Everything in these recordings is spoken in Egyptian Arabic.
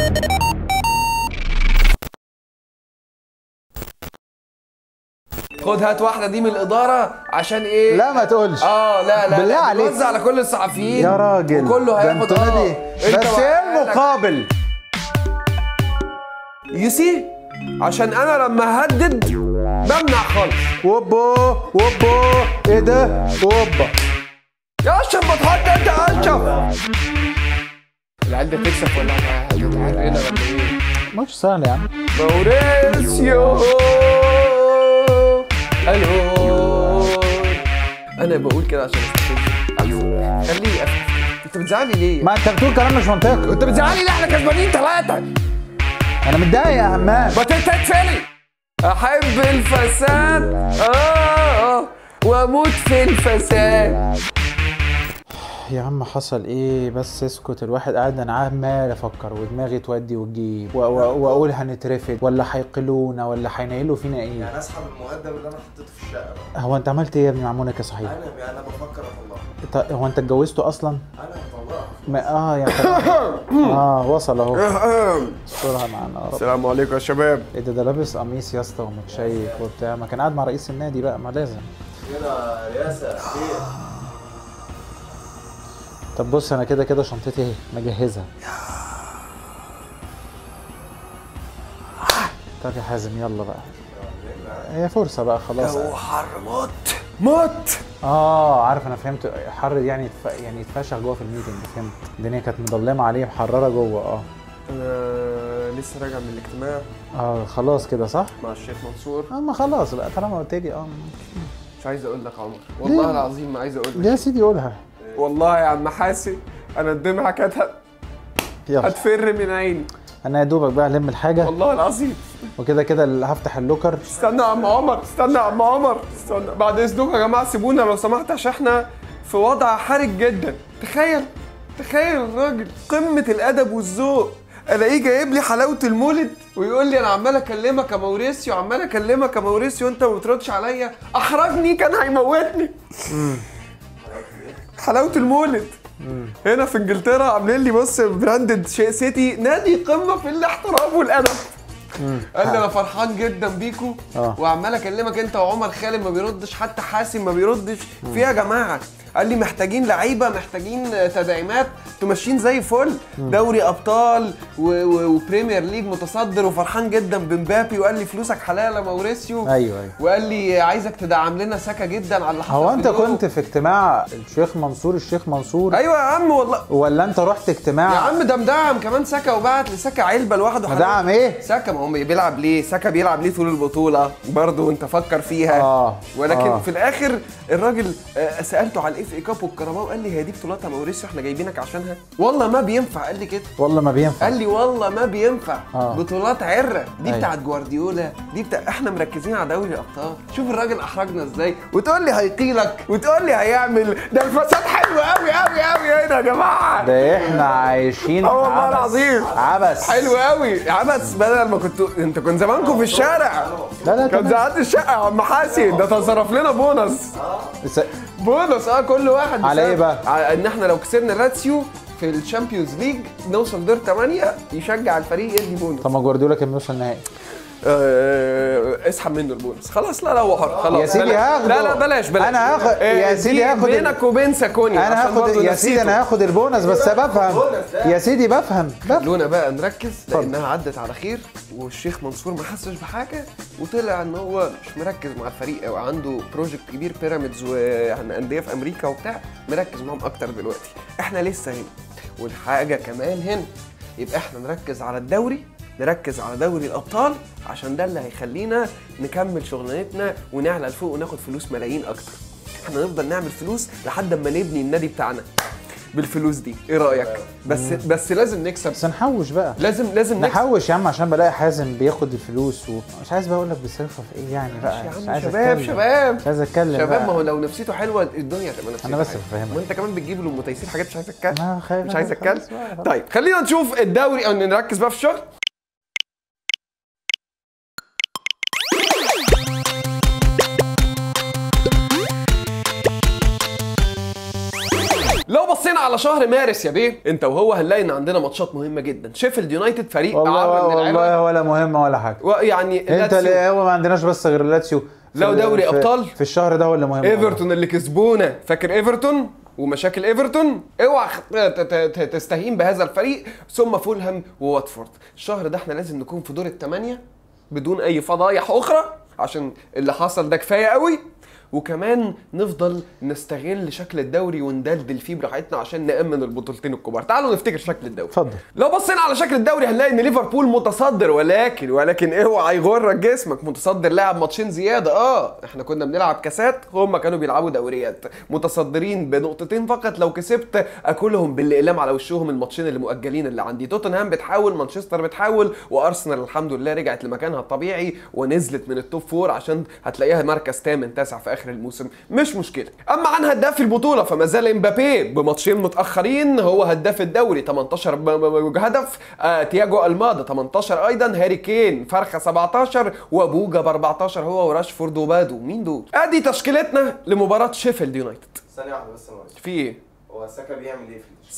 خد هات واحده دي من الاداره عشان ايه لا ما تقولش اه لا لا بالله لا عليك. بنوزع على كل الصحفيين يا راجل وكله ده هياخد انتوا اه نادي انت بس ايه وعيالك. المقابل يو سي عشان انا لما هدد بمنع خالص وبو وبو ايه ده وبا يا اشرف ما تحط انت يا اشرف العيال دي هتكسب ولا هتتعاد هنا ولا ايه؟ مش سهل يا عم موريسيو الو انا بقول كده عشان استفز احسن خليه يقفل انت بتزعلي ليه؟ ما انت بتقول كلام مش منطقي انت بتزعلي ليه احنا كسبانين ثلاثة انا متضايق يا همام ما تتفلي احب الفساد اه اه واموت في الفساد يا عم حصل ايه بس اسكت الواحد قاعد انا عمال افكر ودماغي تودي وتجيب و- و- واقول هنترفد ولا هيقلونا ولا هينيلوا فينا ايه يعني اسحب المقدم اللي انا حطيته في الشقه بقى هو انت عملت ايه يا ابني مع منى صحيح انا انا بفكر اطلعها ط- هو انت اتجوزته اصلا انا هطلعها ما اه يعني اه وصل اهو استرها معانا يا رب السلام عليكم يا شباب ايه ده ده لابس قميص يا اسطى ومتشيك وبتاع ما كان قاعد مع رئيس النادي بقى ما لازم كده رئاسه خير طب بص انا كده كده شنطتي اهي مجهزها طب يا حازم يلا بقى هي فرصة بقى خلاص جو حر موت موت اه عارف انا فهمت حر يعني يتف... يعني يتفشخ جوه في الميتنج فهمت الدنيا كانت مظلمة عليه محررة جوه اه انا لسه راجع من الاجتماع اه خلاص كده صح؟ مع الشيخ منصور اه ما خلاص بقى طالما قلت لي اه مش عايز اقول لك عمر والله العظيم ما عايز اقول لك يا سيدي قولها والله يا عم حاسي انا الدمعه كانت هت- يلا هتفر من عيني انا يا دوبك بقى الم الحاجة والله العظيم وكده كده اللي هفتح اللوكر استنى يا عم عمر استنى يا عم عمر استنى بعد اذنكم يا جماعه سيبونا لو سمحت عشان احنا في وضع حرج جدا تخيل تخيل الراجل قمه الادب والذوق الاقيه جايب لي حلاوه المولد ويقول لي انا عمال اكلمك يا موريسيو عمال اكلمك يا موريسيو وانت ما بتردش عليا احرجني كان هيموتني حلاوه المولد هنا في انجلترا عاملين لي بص براندد شي- سيتي نادي قمه في الاحترام والادب قال لي انا فرحان جدا بيكو آه. وعمال اكلمك انت وعمر خالد ما بيردش حتى حاسم ما بيردش في يا جماعه قال لي محتاجين لعيبه محتاجين تدعيمات انتوا ماشيين زي الفل دوري ابطال و- و- وبريمير ليج متصدر وفرحان جدا بمبابي وقال لي فلوسك حلال يا موريسيو ايوه ايوه وقال لي عايزك تدعم لنا سكه جدا على اللي حصل هو في انت اليورو. كنت في اجتماع الشيخ منصور الشيخ منصور ايوه يا عم والله ولا انت رحت اجتماع يا عم ده مدعم كمان سكه وبعت لسكه علبه لوحده مدعم ايه؟ سكه ما هو بيلعب ليه؟ سكه بيلعب ليه طول البطوله برضه انت فكر فيها آه، ولكن آه. في الاخر الراجل آه، سالته على الاف اي كاب والكراماه وقال لي هي دي بطولات يا موريسيو احنا جايبينك عشانها والله ما بينفع قال لي كده والله ما بينفع قال لي والله ما بينفع آه. بطولات عره دي أيوة. بتاعت جوارديولا دي بتاع احنا مركزين على دوري الابطال شوف الراجل احرجنا ازاي وتقول لي هيقيلك وتقول لي هيعمل ده الفساد حلو قوي قوي قوي هنا يا جماعه ده احنا عايشين اه والله عبث. العظيم. عبث حلو قوي عبس بدل ما كنتوا انت كنت زمانكم في الشارع لا لا كان تمام. زعلت الشقه يا عم حاسن ده تصرف لنا بونص بس- بونص اه كل واحد على بسبب- ايه بقى؟ على ان احنا لو كسبنا لاتسيو في الشامبيونز ليج نوصل دور 8 يشجع الفريق يدي بونص طب ما جوارديولا كان بيوصل النهائي آه، اسحب منه البونص خلاص لا لا هو حر خلاص يا سيدي بلاش. هاخده. لا لا بلاش بلاش أنا هاخد- آه، يا دي سيدي هاخد ال- بينك وبين ساكوني انا عشان هاخد برضه يا سيدي نفسيته. انا هاخد البونص بس بفهم يا سيدي بفهم بفهم خلونا بقى نركز لانها عدت على خير والشيخ منصور ما حسش بحاجه وطلع ان هو مش مركز مع الفريق او عنده بروجكت كبير بيراميدز ويعني انديه في امريكا وبتاع مركز معاهم اكتر دلوقتي احنا لسه هنا والحاجه كمان هنا يبقى احنا نركز على الدوري نركز على دوري الابطال عشان ده اللي هيخلينا نكمل شغلانتنا ونعلى لفوق وناخد فلوس ملايين اكتر احنا نفضل نعمل فلوس لحد ما نبني النادي بتاعنا بالفلوس دي ايه رايك بس بس لازم نكسب بس نحوش بقى لازم لازم نكسب نحوش يا عم عشان بلاقي حازم بياخد الفلوس ومش عايز بقى اقول لك بيصرفها في ايه يعني بقى يا مش عم عايز شباب أتكلم. شباب مش عايز اتكلم شباب بقى. ما هو لو نفسيته حلوه الدنيا هتبقى نفسيته أنا بس حلوة. بفهمك. وانت كمان بتجيب له متيسير حاجات مش عايز اتكلم أنا خايف مش عايز خلاص اتكلم بقى، خلاص. طيب خلينا نشوف الدوري او نركز بقى في الشغل لو بصينا بصينا على شهر مارس يا بيه انت وهو هنلاقي ان عندنا ماتشات مهمه جدا شيفيلد يونايتد فريق والله أعر من والله اللعيبة. ولا مهمه ولا حاجه و- يعني انت لاتسيو، اللي هو ما عندناش بس غير لاتسيو في لو ال- دوري في- أبطال؟ في الشهر ده هو اللي مهم ايفرتون اللي كسبونا فاكر ايفرتون ومشاكل ايفرتون اوعى خ- ت- ت- ت- تستهين بهذا الفريق ثم فولهام وواتفورد الشهر ده احنا لازم نكون في دور الثمانيه بدون اي فضايح اخرى عشان اللي حصل ده كفايه قوي وكمان نفضل نستغل شكل الدوري وندلدل فيه براحتنا عشان نأمن البطولتين الكبار تعالوا نفتكر شكل الدوري اتفضل لو بصينا على شكل الدوري هنلاقي ان ليفربول متصدر ولكن ولكن اوعى يغرك جسمك متصدر لعب ماتشين زياده اه احنا كنا بنلعب كاسات هم كانوا بيلعبوا دوريات متصدرين بنقطتين فقط لو كسبت اكلهم بالاقلام على وشهم الماتشين اللي مؤجلين اللي عندي توتنهام بتحاول مانشستر بتحاول وارسنال الحمد لله رجعت لمكانها الطبيعي ونزلت من التوب فور عشان هتلاقيها مركز ثامن تاسع في اخر الموسم مش مشكله اما عن هداف البطوله فما زال امبابي بماتشين متاخرين هو هداف الدوري 18 ب- ب- ب- هدف آه تياجو المادا 18 ايضا هاري كين فرخه 17 وبوجا ب 14 هو وراشفورد وبادو مين دول ادي تشكيلتنا لمباراه شيفيلد يونايتد ثانية واحدة بس معلش في ايه هو ساكا بيعمل ايه في التيشيرت؟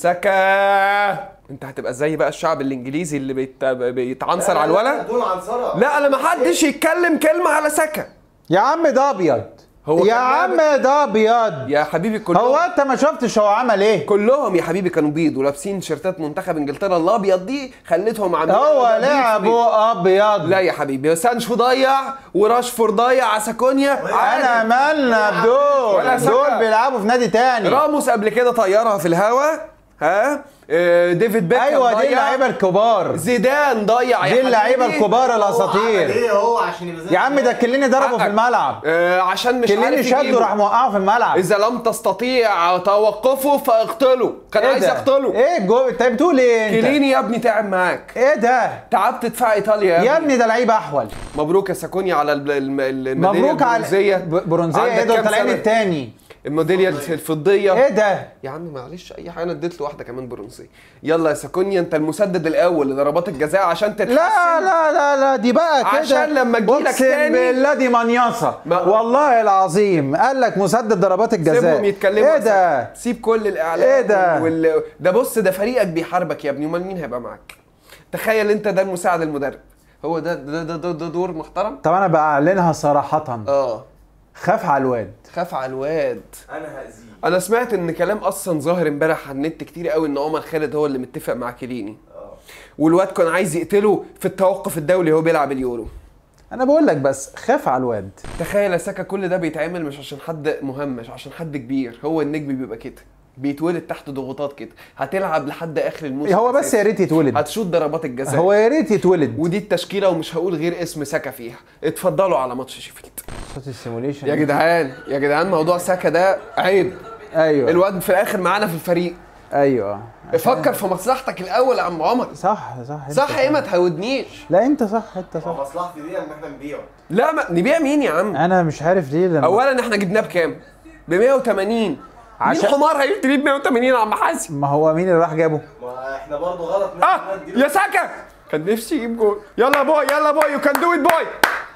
سكا انت هتبقى زي بقى الشعب الانجليزي اللي بيت... بيتعنصر على الولد دون عنصرة لا انا ما حدش يتكلم كلمه على سكا يا عم ده ابيض هو يا كان عم ده ابيض يا حبيبي كلهم هو انت ما شفتش هو عمل ايه كلهم يا حبيبي كانوا بيض ولابسين شيرتات منتخب انجلترا الابيض دي خلتهم عاملين هو أبيض بيض. لعبه ابيض لا يا حبيبي سانشو ضيع وراشفورد ضيع عساكونيا انا عادي. مالنا ولا بدول سكة. دول بيلعبوا في نادي تاني راموس قبل كده طيرها في الهوا ها آه، ديفيد بيكهام ايوه دي ضيع. اللعيبه الكبار زيدان ضيع يا دي اللعيبه حبيبي. الكبار هو عمل الاساطير ايه هو عشان يبقى زي يا عم ده كليني ضربه في حقك. الملعب آه، عشان مش كليني عارف شده يجيبه. راح موقعه في الملعب اذا لم تستطيع توقفه فاقتله كان ايه عايز ده؟ يقتله ايه الجو انت بتقول ايه انت كليني يا ابني تعب معاك ايه ده تعبت دفاع ايطاليا يا, يا ابني. ابني ده لعيب احول مبروك يا ساكوني على الب- الم- الميداليه مبروك على البرونزيه ب- برونزيه عندك ايه دول كام طالعين سنة؟ التاني الميداليه الفضيه ايه ده يا عم معلش اي حاجه انا اديت له واحده كمان برونزيه يلا يا ساكونيا انت المسدد الاول لضربات الجزاء عشان تتحسن لا لا لا لا دي بقى كده عشان لما تجيلك اقسم تاني- بالله دي منيصه ما- والله العظيم قال لك مسدد ضربات الجزاء سيبهم يتكلموا ايه يا ده ساكن. سيب كل الاعلام إيه ده؟ وال... ده بص ده فريقك بيحاربك يا ابني امال مين هيبقى معاك تخيل انت ده المساعد المدرب هو ده ده ده, ده, ده دور محترم طب انا بعلنها صراحه اه خاف على الواد خاف على الواد انا هاذيه انا سمعت ان كلام اصلا ظاهر امبارح على النت كتير قوي ان عمر خالد هو اللي متفق مع كيليني اه والواد كان عايز يقتله في التوقف الدولي وهو بيلعب اليورو انا بقول لك بس خاف على الواد تخيل يا ساكا كل ده بيتعمل مش عشان حد مهم مش عشان حد كبير هو النجم بيبقى كده بيتولد تحت ضغوطات كده هتلعب لحد اخر الموسم هو بس أساسي. يا ريت يتولد هتشوط ضربات الجزاء هو يا ريت يتولد ودي التشكيله ومش هقول غير اسم ساكا فيها اتفضلوا على ماتش شيفيلد صوت السيموليشن يا جدعان يا جدعان موضوع ساكا ده عيب ايوه الواد في الاخر معانا في الفريق ايوه فكر في مصلحتك الاول يا عم عمر صح صح انت صح ايه ما تهودنيش لا انت صح انت هو صح مصلحتي دي ان احنا نبيعه لا ما نبيع مين يا عم انا مش عارف ليه لما اولا احنا جبناه بكام ب 180 عشان- مين حمار هيشتري ب 180 يا عم حاسم ما هو مين اللي راح جابه ما احنا برضه غلط ان اه احنا ندي يا ساكا كان نفسي يجيب جول يلا يا بوي يلا يا بوي يو كان دو ات بوي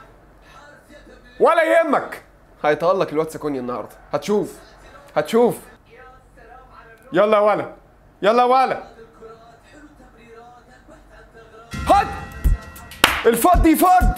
ولا يهمك هيتألق الواد ساكوني النهارده هتشوف هتشوف يلا يا ولا يلا يا ولا هات الفض يفض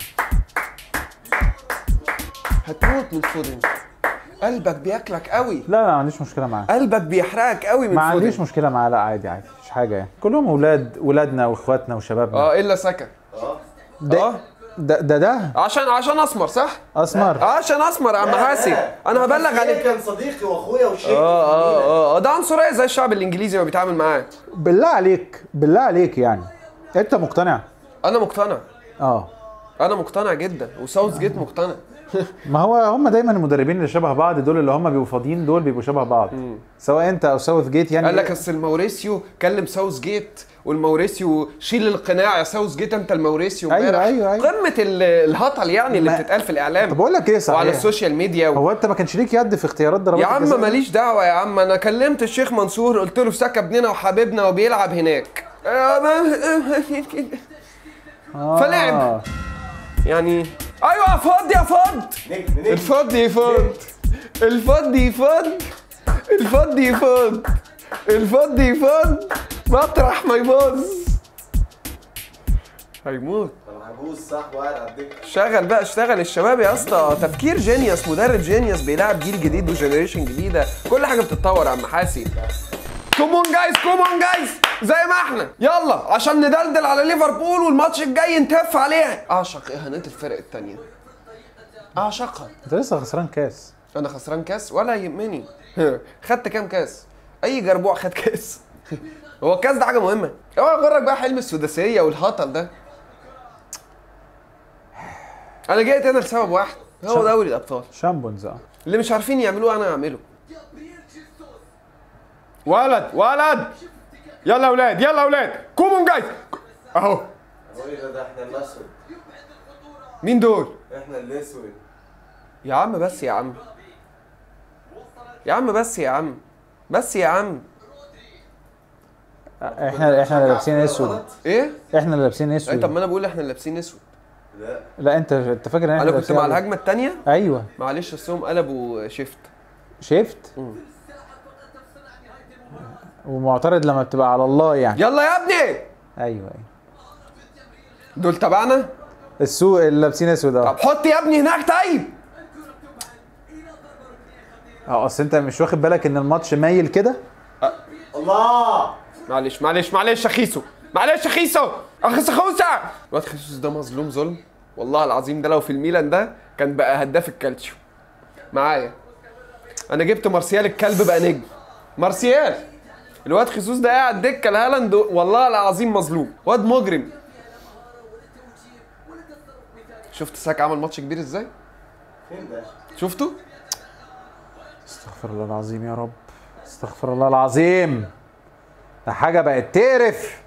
هتموت من الفودن قلبك بياكلك قوي لا لا ما عنديش مشكله معاه قلبك بيحرقك قوي من ما عنديش الفودن مشكله معاه لا عادي عادي مش حاجه يعني كلهم اولاد ولادنا واخواتنا وشبابنا اه الا سكا اه ده اه ده ده, ده عشان عشان اسمر صح؟ اسمر اه عشان اسمر يا عم حاسب انا هبلغ بس عليك كان صديقي واخويا وشيخي اه اه اه ده عنصريه زي الشعب الانجليزي ما بيتعامل معاه بالله عليك بالله عليك يعني انت مقتنع انا مقتنع اه انا مقتنع جدا وساوث جيت مقتنع ما هو هم دايما المدربين اللي شبه بعض دول اللي هم بيبقوا فاضيين دول بيبقوا شبه بعض سواء انت او ساوث جيت يعني قال لك اصل الموريسيو كلم ساوث جيت والموريسيو شيل القناع يا ساوث جيت انت الموريسيو أيوة، امبارح. أيوة، أيوة. قمه ال- الهطل يعني اللي ما- بتتقال في الاعلام طب بقول لك ايه صحيح وعلى السوشيال ميديا و... هو انت ما كانش ليك يد في اختيارات ضربات يا عم الجزاء؟ ماليش دعوه يا عم انا كلمت الشيخ منصور قلت له سكى ابننا وحبيبنا وبيلعب هناك آه، ما- آه. فلعب. يعني ايوه فض يا فض نجم نجم الفض يفض الفض يفض الفض يفض الفض يفض مطرح ما يبوظ هيموت انا هبوس صح وقاعد على الدكه شغل بقى اشتغل الشباب يا اسطى تفكير جينيوس مدرب جينيوس بيلعب جيل جديد وجنريشن جديده كل حاجه بتتطور يا عم حاسي كومون جايز كومون جايز زي ما احنا يلا عشان ندلدل على ليفربول والماتش الجاي نتف عليها اعشق اهانات الفرق التانية اعشقها انت لسه خسران كاس انا خسران كاس ولا يهمني خدت كام كاس اي جربوع خد كاس هو الكاس ده حاجه مهمه اوعى يغرك بقى حلم السداسيه والهطل ده انا جيت هنا لسبب واحد هو دوري الابطال شامبونز اه اللي مش عارفين يعملوه انا اعمله ولد ولد يلا يا اولاد يلا يا اولاد كومون جايز اهو هو ايه ده ده احنا الاسود مين دول احنا الاسود يا عم بس يا عم يا عم بس يا عم بس يا عم احنا احنا اللي لابسين اسود ايه احنا اللي لابسين اي طب اسود ما انا بقول احنا لابسين اسود لا لا انت انت فاكر ان احنا انا كنت لابسين مع أبيض. الهجمه الثانيه ايوه معلش اصلهم قلبوا شيفت شفت ومعترض لما بتبقى على الله يعني يلا يا ابني ايوه ايوه دول تبعنا السوق اللي لابسين اسود اه طب حط يا ابني هناك طيب اه اصل انت مش واخد بالك ان الماتش مايل كده الله معلش معلش معلش يا خيسو معلش يا خيسو اخس خوسه الواد خيسوس ده مظلوم ظلم والله العظيم ده لو في الميلان ده كان بقى هداف الكالتشيو معايا انا جبت مارسيال الكلب بقى نجم مارسيال الواد خيسوس ده قاعد دكه لهالاند والله العظيم مظلوم واد مجرم شفت ساك عمل ماتش كبير ازاي فين ده شفته استغفر الله العظيم يا رب استغفر الله العظيم ده حاجه بقت تقرف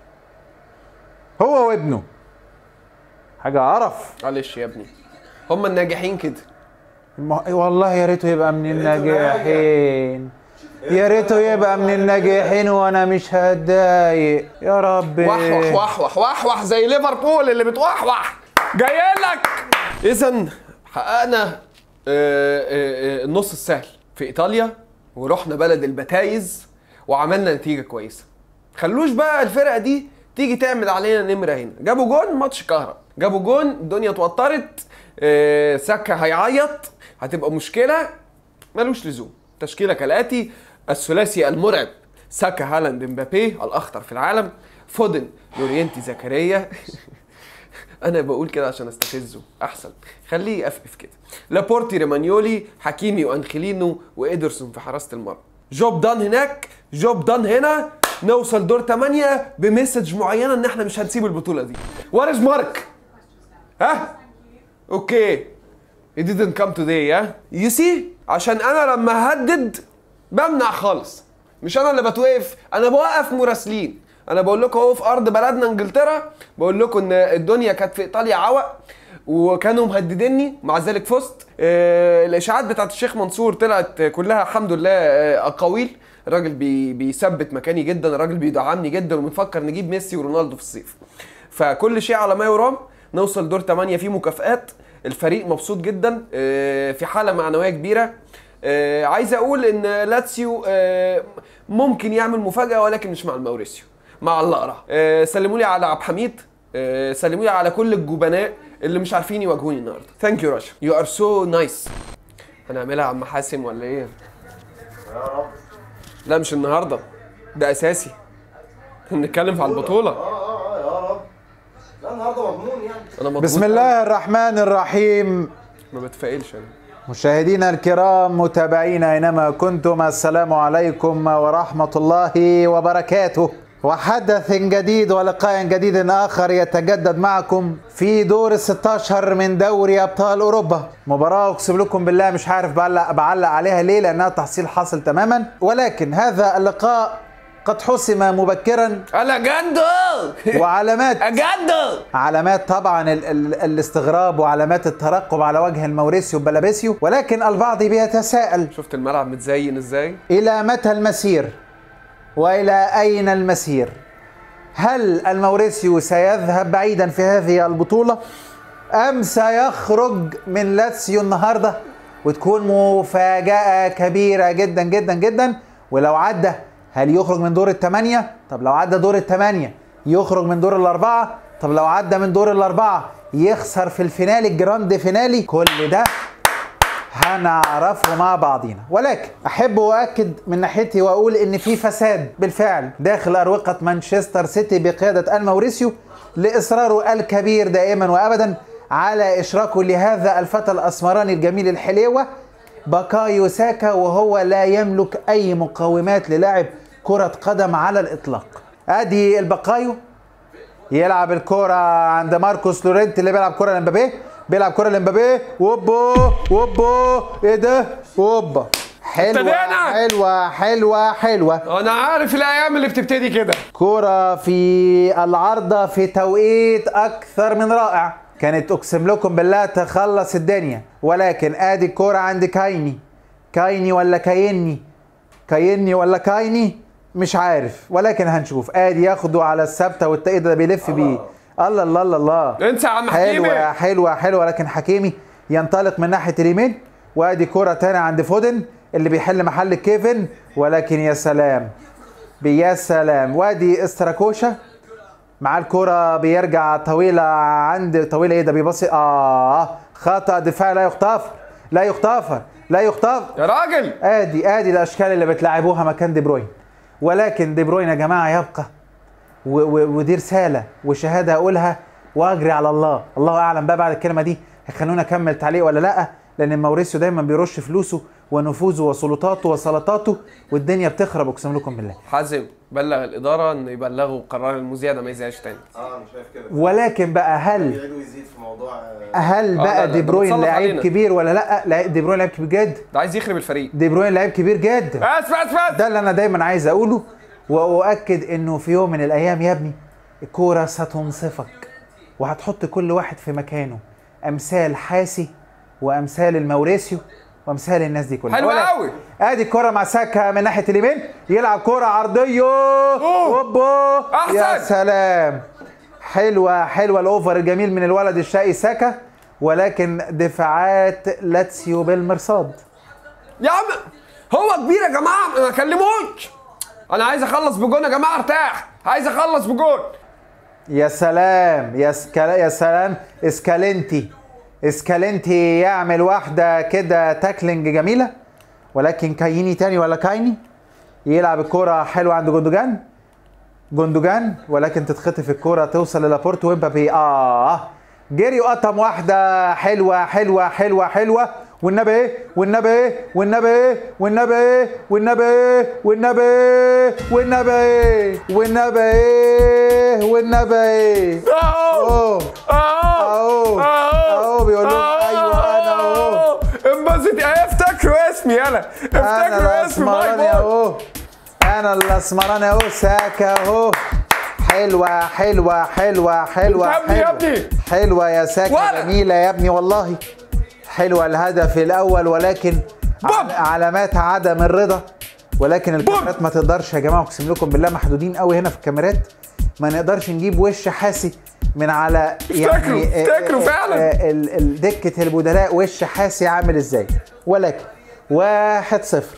هو وابنه حاجه قرف معلش يا ابني هم الناجحين كده الم- والله يا ريته يبقى من ريته الناجحين يا ريته يبقى من الناجحين وانا مش هتضايق يا رب وحوح وحوح وحوح زي ليفربول اللي بتوحوح جاي لك اذا حققنا آه، آه، آه، النص السهل في ايطاليا ورحنا بلد البتايز وعملنا نتيجه كويسه خلوش بقى الفرقه دي تيجي تعمل علينا نمره هنا جابوا جون ماتش كهرب جابوا جون الدنيا اتوترت آه، ساكا هيعيط هتبقى مشكله ملوش لزوم تشكيله كالاتي الثلاثي المرعب ساكا هالاند مبابي الاخطر في العالم فودن لورينتي زكريا انا بقول كده عشان استفزه احسن خليه يقفقف كده لابورتي ريمانيولي حكيمي وانخيلينو وإيدرسون في حراسه المرمى جوب دان هناك جوب دان هنا نوصل دور 8 بمسج معينه ان احنا مش هنسيب البطوله دي وارز مارك ها اوكي He didn't come today ها you see عشان انا لما هدد بمنع خالص مش انا اللي بتوقف انا بوقف مراسلين انا بقول لكم اهو في ارض بلدنا انجلترا بقول لكم ان الدنيا كانت في ايطاليا عوق وكانوا مهدديني مع ذلك فزت آه الاشاعات بتاعت الشيخ منصور طلعت كلها الحمد لله آه اقاويل الراجل بي بيثبت مكاني جدا الراجل بيدعمني جدا وبنفكر نجيب ميسي ورونالدو في الصيف فكل شيء على ما يرام نوصل دور 8 فيه مكافآت الفريق مبسوط جدا آه، في حاله معنويه كبيره آه، عايز اقول ان لاتسيو آه، ممكن يعمل مفاجاه ولكن مش مع الموريسيو مع اللقرة آه، سلموا لي على عبد الحميد آه، سلموا لي على كل الجبناء اللي مش عارفين يواجهوني النهارده ثانك يو رشا يو ار سو نايس هنعملها يا عم حاسم ولا ايه يا رب لا مش النهارده ده اساسي نتكلم على البطوله اه اه اه يا رب لا النهارده مضمون يعني انا مضغوط بسم الله الرحمن الرحيم ما بتفائلش انا مشاهدينا الكرام متابعينا اينما كنتم السلام عليكم ورحمه الله وبركاته وحدث جديد ولقاء جديد اخر يتجدد معكم في دور ال 16 من دوري ابطال اوروبا مباراه اقسم لكم بالله مش عارف بعلق بعلق عليها ليه لانها تحصيل حاصل تماما ولكن هذا اللقاء قد حسم مبكرا انا جدو وعلامات جدو علامات طبعا ال ال الاستغراب وعلامات الترقب على وجه الموريسيو بلابيسيو ولكن البعض بيتساءل شفت الملعب متزين ازاي الى متى المسير والى اين المسير هل الموريسيو سيذهب بعيدا في هذه البطوله ام سيخرج من لاتسيو النهارده وتكون مفاجاه كبيره جدا جدا جدا ولو عدى هل يخرج من دور الثمانية طب لو عدى دور الثمانية يخرج من دور الأربعة طب لو عدى من دور الأربعة يخسر في الفينالي الجراند فينالي كل ده هنعرفه مع بعضينا ولكن احب واكد من ناحيتي واقول ان في فساد بالفعل داخل اروقه مانشستر سيتي بقياده الموريسيو لاصراره الكبير دائما وابدا على اشراكه لهذا الفتى الاسمراني الجميل الحليوه باكايو ساكا وهو لا يملك اي مقومات للاعب كره قدم على الاطلاق ادي البقايو يلعب الكرة عند ماركوس لورينت اللي بيلعب كرة لمبابي بيلعب كرة لمبابي ووبو ووبو ايه ده ووبا حلوة ابتدينا. حلوة حلوة حلوة انا عارف الايام اللي بتبتدي كده كرة في العارضة في توقيت أكثر من رائع كانت أقسم لكم بالله تخلص الدنيا ولكن آدي الكرة عند كايني كايني ولا كايني كايني ولا كايني مش عارف ولكن هنشوف آدي ياخده على الثابتة والتأييد ده بيلف بيه الله الله الله الله انسى يا عم حلوة حكيمي حلوة حلوة لكن حكيمي ينطلق من ناحية اليمين وادي كرة تانية عند فودن اللي بيحل محل كيفن ولكن يا سلام يا سلام وادي استراكوشا مع الكرة بيرجع طويلة عند طويلة ايه ده بيبصي اه خطأ دفاع لا يغتفر لا يغتفر لا يغتفر يا راجل ادي ادي الاشكال اللي بتلعبوها مكان دي بروين ولكن دي بروين يا جماعه يبقى و و ودي رساله وشهاده اقولها واجري على الله الله اعلم بقى بعد الكلمه دي هيخلونا اكمل تعليق ولا لا لان موريسيو دايما بيرش فلوسه ونفوذه وسلطاته وسلطاته والدنيا بتخرب اقسم لكم بالله حازم بلغ الاداره ان يبلغوا قرار المذيع ده ما يذيعش تاني اه انا شايف كده ولكن بقى هل يعيدوا يزيد في موضوع آه، هل آه، لا، بقى لا، دي ده بروين متسلط لعيب علينا. كبير ولا لا لا دي بروين لعيب كبير جد ده عايز يخرب الفريق دي بروين لعيب كبير جد بس بس بس ده اللي انا دايما عايز اقوله واؤكد انه في يوم من الايام يا ابني الكوره ستنصفك وهتحط كل واحد في مكانه امثال حاسي وامثال الموريسيو وامثال الناس دي كلها حلو ولكن قوي. ادي الكره مع ساكا من ناحيه اليمين يلعب كره عرضيه اوبو أحسن. يا سلام حلوه حلوه الاوفر الجميل من الولد الشقي ساكا ولكن دفاعات لاتسيو بالمرصاد يا عم هو كبير يا جماعه ما كلموش انا عايز اخلص بجون يا جماعه ارتاح عايز اخلص بجون يا سلام يا سكال... يا سلام اسكالنتي اسكالنتي يعمل واحدة كده تاكلينج جميلة ولكن كايني تاني ولا كايني يلعب الكرة حلوة عند جوندوجان جوندوجان ولكن تتخطف الكرة توصل للابورت ومبابي اه جري وقطم واحدة حلوة حلوة حلوة حلوة والنبي ايه والنبي ايه والنبي ايه والنبي ايه والنبي ايه والنبي ايه والنبي ايه والنبي ايه والنبي ايه اهو اهو اهو اهو بيقول لهم ايوه انا اهو انبسط ايه افتكروا اسمي يلا انا افتكروا اسمي ماي الاسمراني بوي اهو انا الاسمراني اهو ساكا اهو حلوة حلوة حلوة حلوة يا ابني، يا حلوة ابني. حلوة يا ساكا ولا. جميلة يا ابني والله حلوة الهدف الأول ولكن بوم. ع- علامات عدم الرضا ولكن الكاميرات ما تقدرش يا جماعة أقسم لكم بالله محدودين قوي هنا في الكاميرات ما نقدرش نجيب وش حاسي من على افتكروا، آه، افتكروا آه، فعلا. آه، ال- ال- دكة البدلاء وش حاسي عامل ازاي ولكن واحد صفر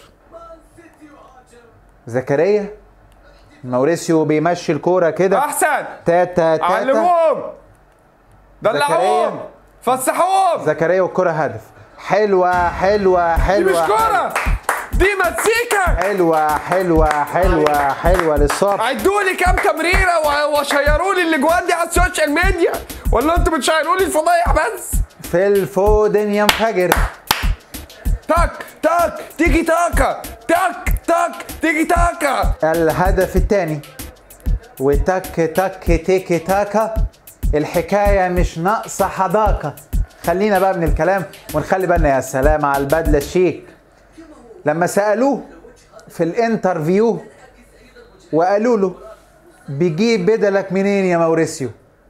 زكريا موريسيو بيمشي الكورة كده احسن تاتا تاتا علموهم دلعوهم فسحوهم زكريا والكرة هدف حلوة حلوة دي مش حلوة كوره دي مزيكا حلوة حلوة حلوة حلوة للصبح عدوا لي كام تمريره و- وشيروا لي الاجوان دي على السوشيال ميديا ولا انتوا بتشيروا لي الفضايح بس في الفودن ينفجر تك تك تيجي تاكا تك تك تيجي تاكا الهدف الثاني وتك تك تيكي تاكا الحكاية مش ناقصة حداقة خلينا بقى من الكلام ونخلي بالنا يا سلام على البدلة الشيك لما سألوه في الانترفيو وقالوا له بيجيب بدلك منين يا موريسيو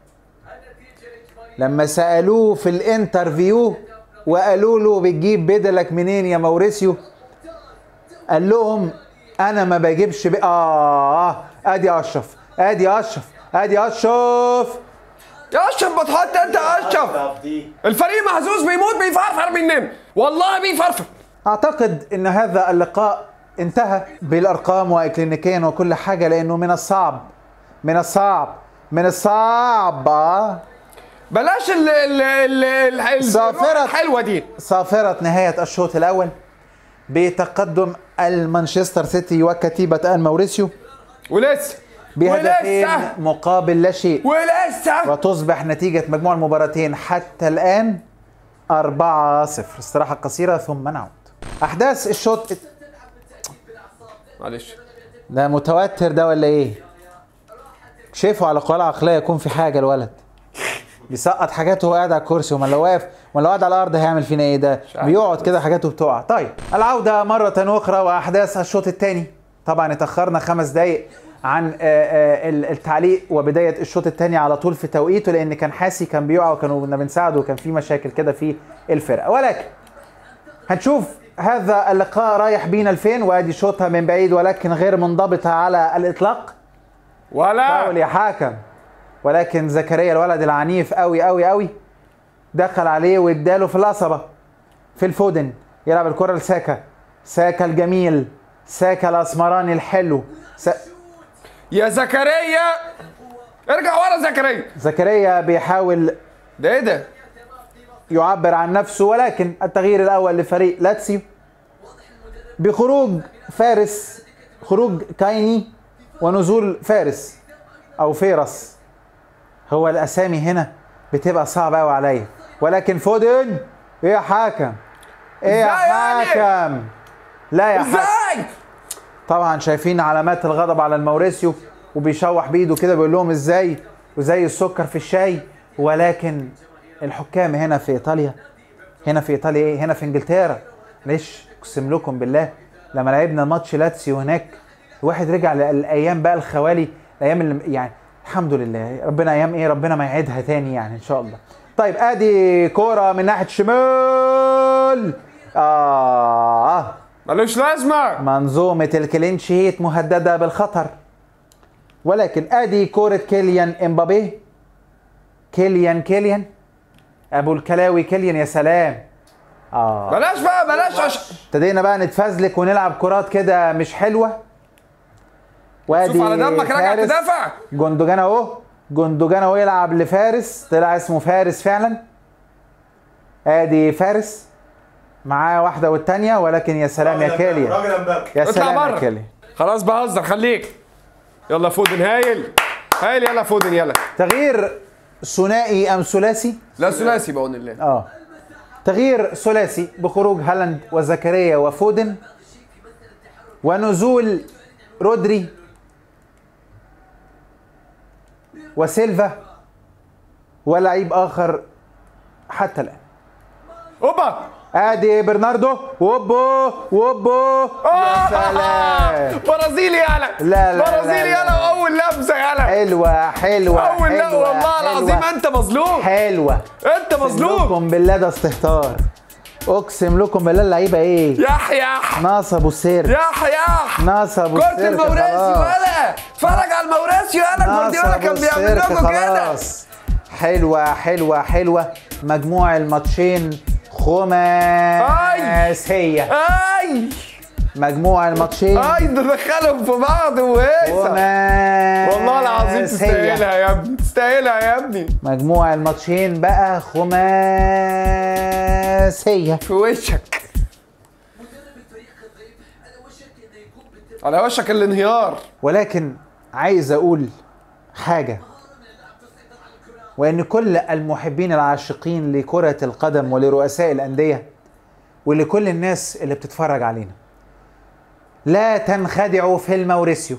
لما سألوه في الانترفيو وقالوا له بتجيب بدلك منين يا موريسيو قال لهم انا ما بجيبش ب... اه ادي اشرف ادي اشرف ادي اشرف يا اشرف بتحط انت يا اشرف طب دي الفريق مهزوز بيموت بيفرفر مننا والله بيفرفر اعتقد ان هذا اللقاء انتهى بالارقام واكلينيكيا وكل حاجه لانه من الصعب من الصعب من الصعب آه بلاش ال ال ال ال- ال صافرة. الحلوه دي صافرة نهاية الشوط الأول بتقدم المانشستر سيتي وكتيبة الموريسيو ولسه بهدفين ولسه مقابل لا شيء ولسه وتصبح نتيجة مجموع المباراتين حتى الآن 4-0 استراحة قصيرة ثم نعود أحداث الشوط معلش ده متوتر ده ولا إيه؟ شايفه على قوى عقلية يكون في حاجة الولد بيسقط حاجاته وهو قاعد على الكرسي وما لو واقف وما لو قاعد على الارض هيعمل فينا ايه ده عارف. بيقعد كده حاجاته بتقع طيب العوده مره اخرى واحداث الشوط الثاني طبعا اتاخرنا خمس دقائق عن آه، آه، ال- التعليق وبدايه الشوط الثاني على طول في توقيته لان كان حاسي كان بيقع وكانوا كنا بنساعده وكان في مشاكل كده في الفرقه ولكن هنشوف هذا اللقاء رايح بينا لفين وادي شوطها من بعيد ولكن غير منضبطه على الاطلاق فاول ولا يا حكم ولكن زكريا الولد العنيف قوي قوي قوي دخل عليه واداله في القصبه في الفودن يلعب الكره لساكا ساكا الجميل ساكا الاسمراني الحلو سا... يا زكريا ارجع ورا زكريا زكريا بيحاول ده ايه ده يعبر عن نفسه ولكن التغيير الاول لفريق لاتسيو بخروج فارس خروج كايني ونزول فارس او فيرس هو الاسامي هنا بتبقى صعبه قوي عليا ولكن فودن ايه يا حكم ايه يا إزاي يعني؟ حكم لا يا حكم ازاي طبعا شايفين علامات الغضب على الموريسيو وبيشوح بايده كده بيقول لهم ازاي وزي السكر في الشاي ولكن الحكام هنا في ايطاليا هنا في ايطاليا ايه هنا في انجلترا ليش اقسم لكم بالله لما لعبنا ماتش لاتسيو هناك الواحد رجع للايام بقى الخوالي الايام اللي يعني الحمد لله ربنا ايام ايه ربنا ما يعيدها تاني يعني ان شاء الله طيب ادي كوره من ناحيه الشمال اه ملوش لازمه منظومة الكلين شيت مهددة بالخطر ولكن ادي كورة كيليان امبابي كيليان كيليان ابو الكلاوي كيليان يا سلام اه بلاش بقى بلاش عش... ابتدينا بقى نتفزلك ونلعب كرات كده مش حلوة وادي شوف على دمك راجع فارس. تدافع جندوجان اهو جندوجان اهو يلعب لفارس طلع اسمه فارس فعلا ادي فارس معاه واحدة والتانية ولكن يا سلام يا كيليان راجل امبابي يا اطلع سلام يا بره كيليان خلاص بهزر خليك يلا فودن هايل هايل يلا فودن يلا تغيير ثنائي ام ثلاثي لا ثلاثي بعون الله اه تغيير ثلاثي بخروج هالاند وزكريا وفودن ونزول رودري وسيلفا ولعيب اخر حتى الان اوبا ادي برناردو ووبو ووبو يا سلام برازيلي يلا لا، لا، لا، برازيلي لا، يلا لا. واول لمسه يلا حلوه حلوه اول لا حلوة، والله العظيم حلوة، انت مظلوم حلوه انت مظلوم اقسم بالله ده استهتار اقسم لكم بالله اللعيبه ايه يحيى نصبوا السير يحيى نصبوا كرة السير الموريسيو يلا اتفرج على الموريسيو يلا جوارديولا كان بيعمل لكم كده خلاص حلوه حلوه حلوه مجموع الماتشين خماسيه اي مجموع الماتشين اي ده دخلهم في بعض وهيصه خماسيه والله العظيم تستاهلها يا ابني تستاهلها يا ابني مجموع الماتشين بقى خماسيه في وشك على وشك الانهيار ولكن عايز اقول حاجه وان كل المحبين العاشقين لكره القدم ولرؤساء الانديه ولكل الناس اللي بتتفرج علينا لا تنخدعوا في الموريسيو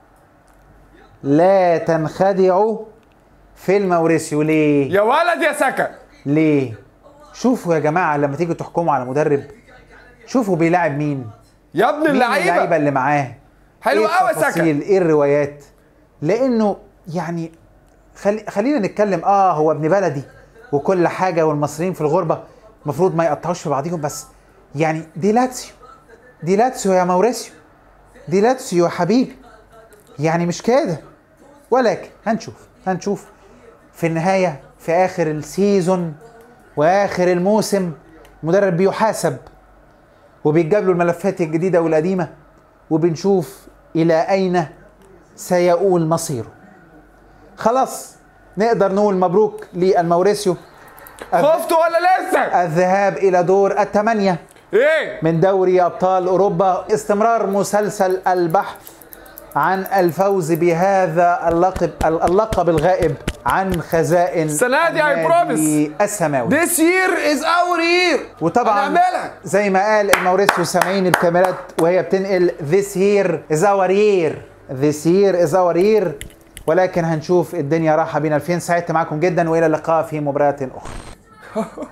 لا تنخدعوا في الموريسيو ليه يا ولد يا سكا ليه شوفوا يا جماعه لما تيجوا تحكموا على مدرب شوفوا بيلاعب مين يا ابن مين اللعيبه اللعيبه اللي معاه حلو إيه قوي يا سكا التفاصيل ايه الروايات لانه يعني خلي خلينا نتكلم اه هو ابن بلدي وكل حاجه والمصريين في الغربه المفروض ما يقطعوش في بعضهم بس يعني دي لاتسيو دي لاتسيو يا موريسيو دي لاتسيو يا حبيبي يعني مش كده ولكن هنشوف هنشوف في النهايه في اخر السيزون واخر الموسم المدرب بيحاسب وبيتجاب له الملفات الجديده والقديمه وبنشوف الى اين سيؤول مصيره خلاص نقدر نقول مبروك للموريسيو خفتوا ولا لسه؟ الذهاب الى دور الثمانيه ايه؟ من دوري ابطال اوروبا استمرار مسلسل البحث عن الفوز بهذا اللقب اللقب الغائب عن خزائن السنة دي I النادي السماوي This year is our year وطبعا هنعملها زي ما قال الموريسيو سامعين الكاميرات وهي بتنقل this year is our year this year is our year ولكن هنشوف الدنيا رايحه بينا لفين سعدت معكم جدا والى اللقاء في مباريات اخرى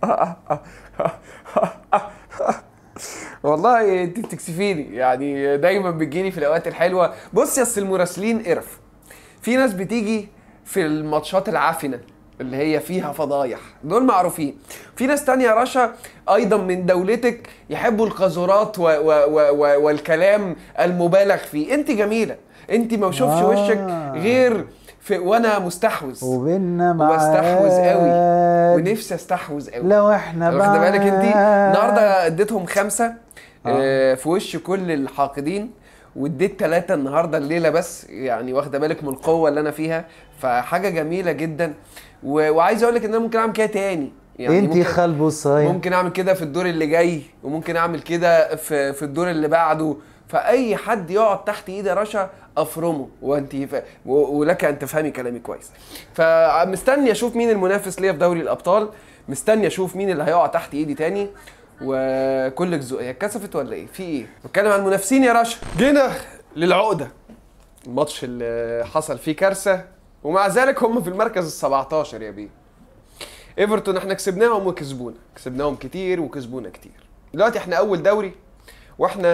والله انت بتكسفيني يعني دايما بتجيني في الاوقات الحلوه بص يا أصل المراسلين قرف في ناس بتيجي في الماتشات العافنه اللي هي فيها فضايح دول معروفين في ناس تانية يا رشا ايضا من دولتك يحبوا القذورات و و و و والكلام المبالغ فيه انت جميله انت ما بشوفش آه. وشك غير في وانا مستحوذ وبيننا معاد واستحوذ قوي ونفسي استحوذ قوي لو احنا واخده بالك انت بعاد. النهارده اديتهم خمسه آه. في وش كل الحاقدين واديت ثلاثة النهارده الليلة بس يعني واخدة بالك من القوة اللي أنا فيها فحاجة جميلة جدا و... وعايز أقول لك إن أنا ممكن أعمل كده تاني يعني انت ممكن... خلبو صايم ممكن أعمل كده في الدور اللي جاي وممكن أعمل كده في في الدور اللي بعده فأي حد يقعد تحت إيدي يا رشا أفرمه وأنت ف... و... ولك أن تفهمي كلامي كويس فمستني أشوف مين المنافس ليا في دوري الأبطال مستني أشوف مين اللي هيقع تحت إيدي تاني وكلك ذوق هي اتكسفت ولا ايه؟ في ايه؟ بتكلم عن المنافسين يا رشا جينا للعقده الماتش اللي حصل فيه كارثه ومع ذلك هم في المركز ال 17 يا بيه ايفرتون احنا كسبناهم وكسبونا كسبناهم كتير وكسبونا كتير دلوقتي احنا اول دوري واحنا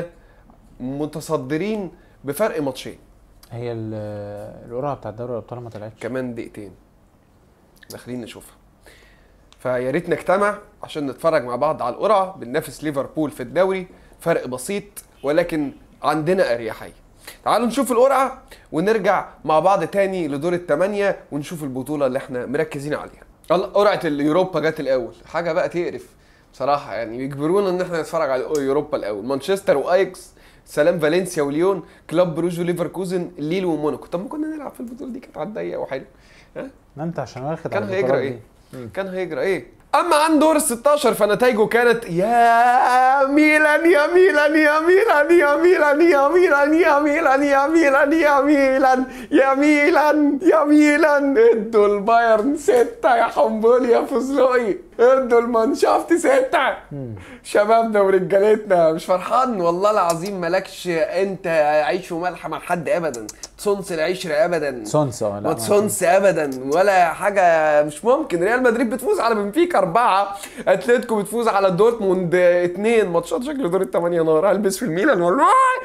متصدرين بفرق ماتشين هي ال- القرعه بتاعت دوري الابطال ما طلعتش كمان دقيقتين داخلين نشوفها فيا ريت نجتمع عشان نتفرج مع بعض على القرعه بننافس ليفربول في الدوري فرق بسيط ولكن عندنا اريحيه تعالوا نشوف القرعه ونرجع مع بعض تاني لدور الثمانيه ونشوف البطوله اللي احنا مركزين عليها الله قرعه اليوروبا جت الاول حاجه بقى تقرف بصراحه يعني يجبرونا ان احنا نتفرج على اليوروبا الاول مانشستر وايكس سلام فالنسيا وليون كلوب بروج وليفركوزن ليل وموناكو طب ما كنا نلعب في البطوله دي كانت على الضيق وحلو ها ما انت عشان واخد كان على هيجرى البطولات ايه؟ دي. كان هيجرى ايه؟ اما عن دور ال 16 فنتائجه كانت يا ميلان يا ميلان يا ميلان يا ميلان يا ميلان يا ميلان يا ميلان يا ميلان يا ميلان يا ميلان ادوا البايرن ستة يا حنبولي يا فزلقي ادوا المانشافت ستة شبابنا ورجالتنا مش فرحان والله العظيم مالكش انت عيش وملح مع حد ابدا تصنص العشرة ابدا سونس اه لا ما ما تسونس ابدا ولا حاجه مش ممكن ريال مدريد بتفوز على بنفيكا اربعه اتلتيكو بتفوز على دورتموند اثنين ماتشات شكل دور الثمانيه نار البس في الميلان والله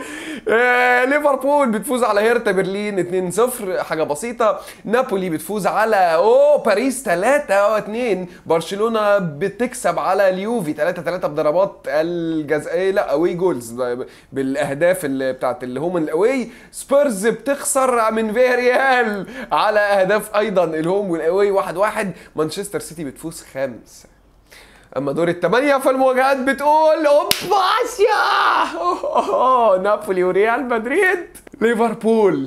آه ليفربول بتفوز على هيرتا برلين 2-0 حاجه بسيطه نابولي بتفوز على اوه باريس 3 2 برشلونه بتكسب على اليوفي 3 3 بضربات الجزائيه لا اوي جولز بالاهداف اللي بتاعت اللي هم الاوي سبيرز بتخسر من فياريال على اهداف ايضا الهوم والاوي 1 1 مانشستر سيتي بتفوز خمسه اما دور الثمانية فالمواجهات بتقول اوبا اسيا أوه، أوه، نابولي وريال مدريد ليفربول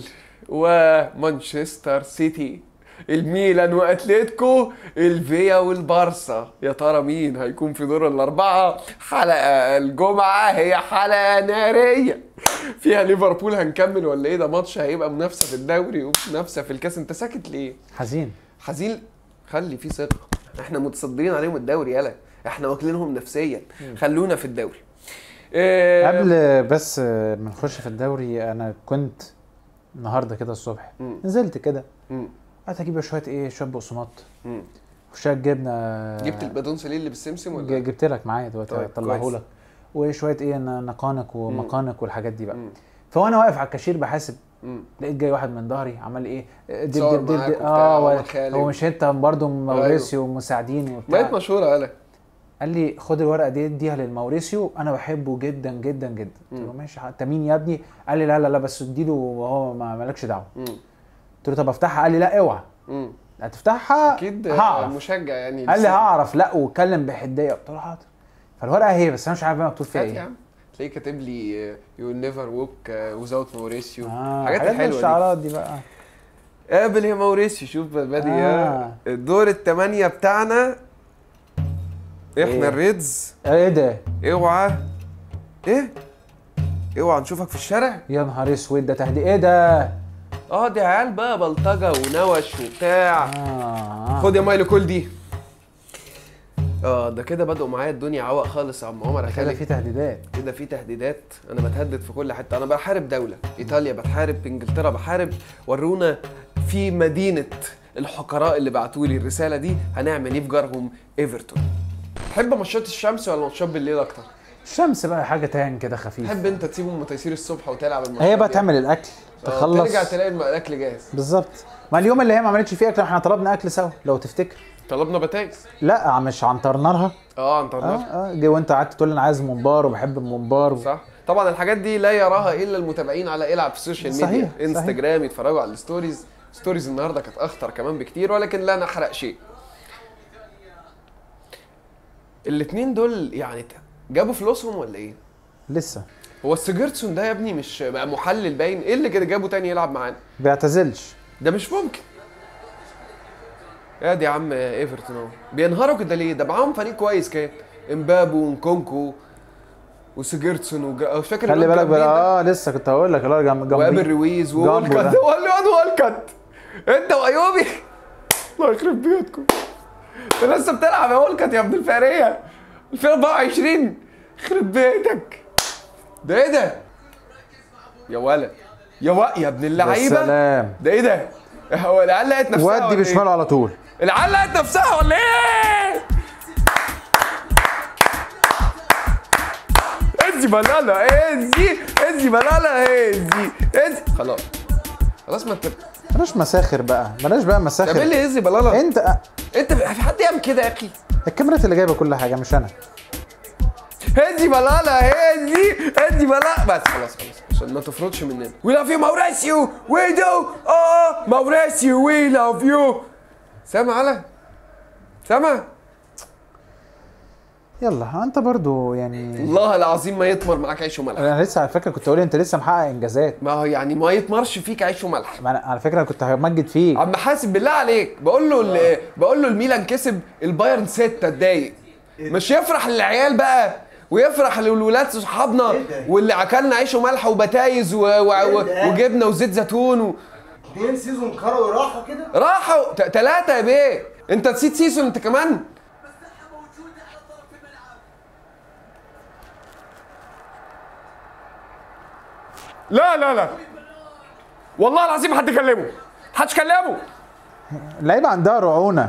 ومانشستر سيتي الميلان واتلتيكو الفيا والبارسا يا ترى مين هيكون في دور الاربعه حلقه الجمعه هي حلقه ناريه فيها ليفربول هنكمل ولا ايه ده ماتش هيبقى منافسه في الدوري ومنافسه في الكاس انت ساكت ليه حزين حزين خلي فيه ثقه احنا متصدرين عليهم الدوري يلا احنا واكلينهم نفسيا خلونا في الدوري إيه قبل بس ما نخش في الدوري انا كنت النهارده كده الصبح مم. نزلت كده مم. قعدت اجيب شويه ايه شويه بقسماط مم. وشويه جبنه جبت البادون سليل اللي بالسمسم ج- ولا جبت لك معايا دلوقتي طيب، اطلعه كويس. لك وشويه ايه ن- نقانق ومقانق والحاجات دي بقى مم. فوانا واقف على الكاشير بحاسب مم. لقيت جاي واحد من ظهري عمال ايه دب صور دب دب معاك دب وبتاع، اه عمر و- خالد. هو مش انت برضه موريسيو ومساعدين بقت وبتاع مشهوره يلا قال لي خد الورقه دي اديها للموريسيو انا بحبه جدا جدا جدا قلت له ماشي انت مين يا ابني قال لي لا لا لا بس اديله وهو ما مالكش دعوه مم. قلت له طب افتحها قال لي لا اوعى مم. هتفتحها اكيد هعرف مشجع يعني قال لي بس- هعرف لا واتكلم بحديه قلت له حاضر فالورقه اهي بس انا مش عارف بقى مكتوب فيها هات يا ايه عم تلاقيه كاتب لي يو نيفر ووك وزاوت موريسيو اه الحاجات حاجات من الحلوه دي الشعارات دي بقى قابل يا موريسيو شوف بادي آه. الدور الثمانية بتاعنا احنا إيه؟ الريدز ايه ده اوعى ايه اوعى نشوفك في الشارع يا نهار اسود ده تهديد ايه ده اه دي عيال بقى بلطجة ونوش وبتاع اه خد يا مايلو كل دي اه ده كده بدأوا معايا الدنيا عوق خالص يا عم عمر كده خالد في تهديدات كده في تهديدات انا بتهدد في كل حته انا بحارب دوله ايطاليا بحارب انجلترا بحارب ورونا في مدينه الحقراء اللي بعتوا لي الرساله دي هنعمل ايه في جارهم ايفرتون تحب ماتشات الشمس ولا ماتشات بالليل اكتر الشمس بقى حاجه تاني كده خفيفه تحب انت تسيب ام تيسير الصبح وتلعب الماتشات هي بقى دي؟ تعمل الاكل آه، تخلص ترجع تلاقي الم- الاكل جاهز بالظبط ما اليوم اللي هي ما عملتش فيه اكل احنا طلبنا اكل سوا لو تفتكر طلبنا بتايز لا مش عنترنا لها اه انت اه اه جه وانت قعدت تقول لي انا عايز ممبار وبحب الممبار و... صح طبعا الحاجات دي لا يراها الا المتابعين على العب في السوشيال ميديا صحيح، صحيح. انستجرام يتفرجوا على الستوريز ستوريز النهارده كانت اخطر كمان بكتير ولكن لا نحرق شيء الاتنين دول يعني ت- جابوا فلوسهم ولا ايه لسه هو السيجرتسون ده يا ابني مش بقى محلل باين ايه اللي كده جابه تاني يلعب معانا بيعتزلش ده مش ممكن يا دي يا عم ايفرتون اهو بينهاروا كده ليه ده معاهم فريق كويس كان امبابو ونكونكو وسيجرتسون وجا... مش فاكر خلي الواد بالك جنبيه بقى ده؟ اه لسه كنت هقول لك الراجل جنب وقابل جنبي رويز جامبو وولكت ده. وقال له انا وولكت انت وايوبي الله يخرب بيوتكم انت لسه بتلعب يا وولكت يا ابن الفقريه 2024 يخرب بيتك ده ايه ده؟ يا ولد يا و... يا ابن يا اللعيبه سلام ده ايه ده؟ هو العيال لقت نفسها ودي ولا بشماله إيه؟ على طول العيال لقت نفسها ولا ايه؟ ازي بلالا ازي ازي بلالا ازي ازي خلاص خلاص ما انت بلاش مساخر بقى بلاش بقى تعمل مساخر لي ازي بلالا انت انت في حد يعمل كده يا اخي الكاميرات اللي جايبه كل حاجه مش انا هزي بلالا هزي هزي بلالا بس خلاص خلاص عشان ما تفرطش مننا وي لاف يو موريسيو وي دو اه موريسيو وي لاف يو سامع على سامع يلا انت برضو يعني والله العظيم ما يطمر معاك عيش وملح انا لسه على فكره كنت اقول انت لسه محقق انجازات ما هو يعني ما يطمرش فيك عيش وملح ما انا على فكره كنت همجد فيك عم حاسب بالله عليك بقول له ال- بقول له الميلان كسب البايرن ستة اتضايق مش يفرح للعيال بقى ويفرح للولاد صحابنا واللي اكلنا عيش وملح وبتايز و... و... و... وجبنه وزيت زيتون و... اتنين سيزون كروي راحوا كده راحوا ت- تلاتة يا بيه انت نسيت سيسون انت كمان لا لا لا والله العظيم حد كلمه محدش كلمه اللعيبه عندها رعونه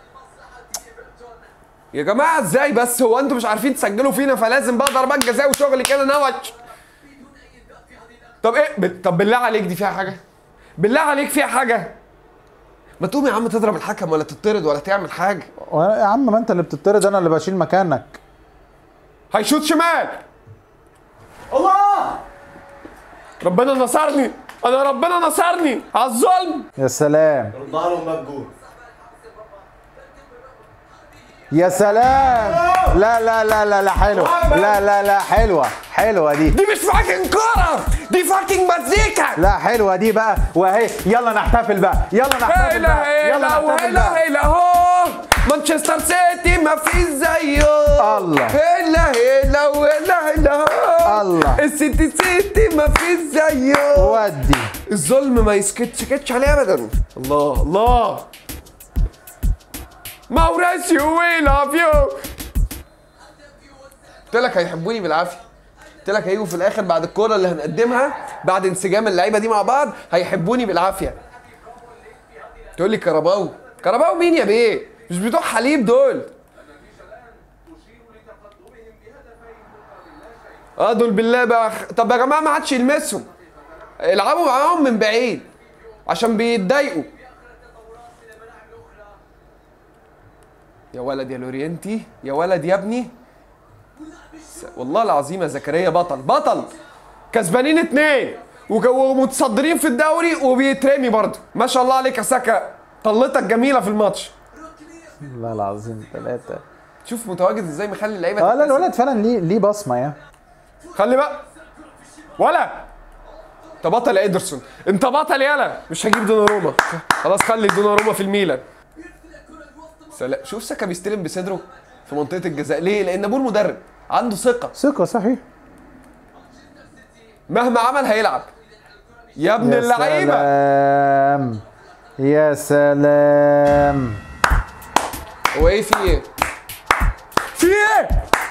يا جماعه ازاي بس هو انتوا مش عارفين تسجلوا فينا فلازم بقى ضربات جزاء وشغل كده نوش طب ايه ب... طب بالله عليك دي فيها حاجه بالله عليك فيها حاجه ما تقوم يا عم تضرب الحكم ولا تطرد ولا تعمل حاجه يا عم ما انت اللي بتطرد انا اللي بشيل مكانك هيشوط شمال الله ربنا نصرني انا ربنا نصرني على الظلم يا سلام ردها لهم بقى الجول يا سلام لا لا لا لا لا حلوه لا لا لا حلوه حلوه دي دي مش فاكينج كوره دي فاكينج مزيكا لا حلوه دي بقى وهي يلا نحتفل بقى يلا لا نحتفل اله بقى يلا الا هو نحتفل لا بقى اله هو مانشستر سيتي ما فيش زيه الله. لا اله هو لا اله هو الله. السيتي سيتي ما فيش زيه ودي الظلم ما يسكتش سكتش عليه ابدا الله الله موريسيو وي لاف يو قلت لك هيحبوني بالعافيه قلت لك هيجوا في الاخر بعد الكوره اللي هنقدمها بعد انسجام اللعيبه دي مع بعض هيحبوني بالعافيه تقول لي كرباو كرباو مين يا بيه مش بتوع حليب دول اه دول بالله بقى طب يا جماعه ما عادش يلمسهم العبوا معاهم من بعيد عشان بيتضايقوا يا ولد يا لورينتي يا ولد يا ابني س- والله العظيم يا زكريا بطل بطل كسبانين اتنين وك- ومتصدرين في الدوري وبيترمي برضه ما شاء الله عليك يا سكا طلتك جميله في الماتش والله العظيم ثلاثة شوف متواجد ازاي مخلي اللعيبه اه لا تبتسم. الولد فعلا ليه ليه بصمة يا خلي بقى ولا انت بطل يا ادرسون انت بطل يالا مش هجيب دوناروما خلاص خلي دوناروما في الميلان سلام شوف ساكا بيستلم بصدره في منطقه الجزاء ليه لان ابوه المدرب عنده ثقه ثقة صحيح مهما عمل هيلعب يا ابن يا اللعيبه سلام يا سلام هو ايه في ايه في ايه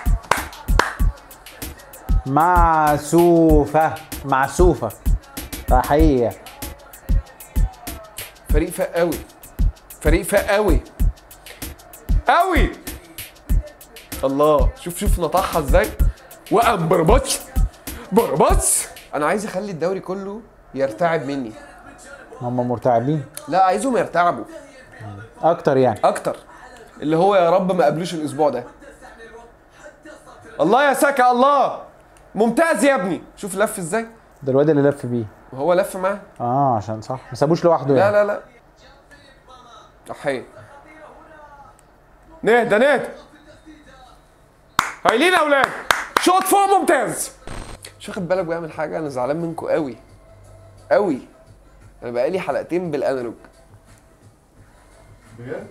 معسوفة معسوفة حقيقة فريق فاق قوي فريق فاق قوي قوي الله شوف شوف نطحها ازاي وقام بربطش بربطش انا عايز اخلي الدوري كله يرتعب مني هم مرتعبين لا عايزهم يرتعبوا اكتر يعني اكتر اللي هو يا رب ما قابلوش الاسبوع ده الله يا سكا الله ممتاز يا ابني شوف لف ازاي ده الواد اللي لف بيه وهو لف معاه اه عشان صح ما سابوش لوحده لا يعني لا لا صحيح نهدى نهدى هايلين يا اولاد شوط فوق ممتاز مش واخد بالك بيعمل حاجه انا زعلان منكم قوي قوي انا بقالي حلقتين بالانالوج بجد؟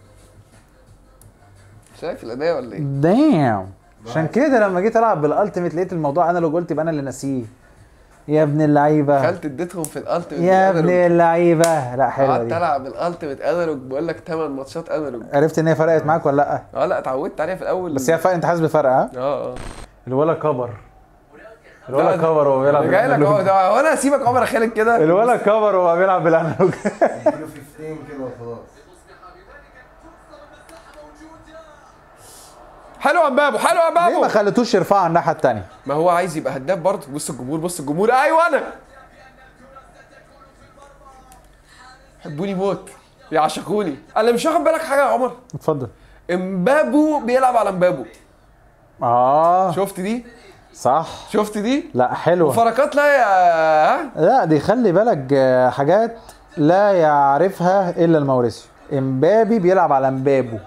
شايف الاداء ولا ايه دام عشان كده لما جيت العب بالالتيميت لقيت الموضوع انا لو قلت يبقى انا اللي ناسيه يا ابن اللعيبه دخلت اديتهم في الالتيميت يا ابن اللعيبه لا حلوه قعدت دي العب الالتيميت انالوج بقول لك 8 ماتشات انالوج عرفت ان هي فرقت معاك ولا لا اه لا اتعودت عليها في الاول بس هي فرق انت حاسس بفرق ها اه اه الولا كبر الولا كبر وهو بيلعب انا جاي لك اهو بالأنالوج. ده هو انا اسيبك عمر خالد كده الولا كبر وهو بيلعب بالانالوج اديله فيفتين كده وخلاص حلو يا مبابو حلو يا ليه ما مبابو خليتوش يرفعها على الناحيه الثانيه ما هو عايز يبقى هداف برضه بص الجمهور بص الجمهور ايوه انا حبوني موت يعشقوني انا مش واخد بالك حاجه يا عمر اتفضل امبابو بيلعب على امبابو اه شفت دي صح شفت دي لا حلوه فركات لا يا ها لا دي خلي بالك آه، حاجات لا يعرفها الا الموريسيو امبابي بيلعب على امبابو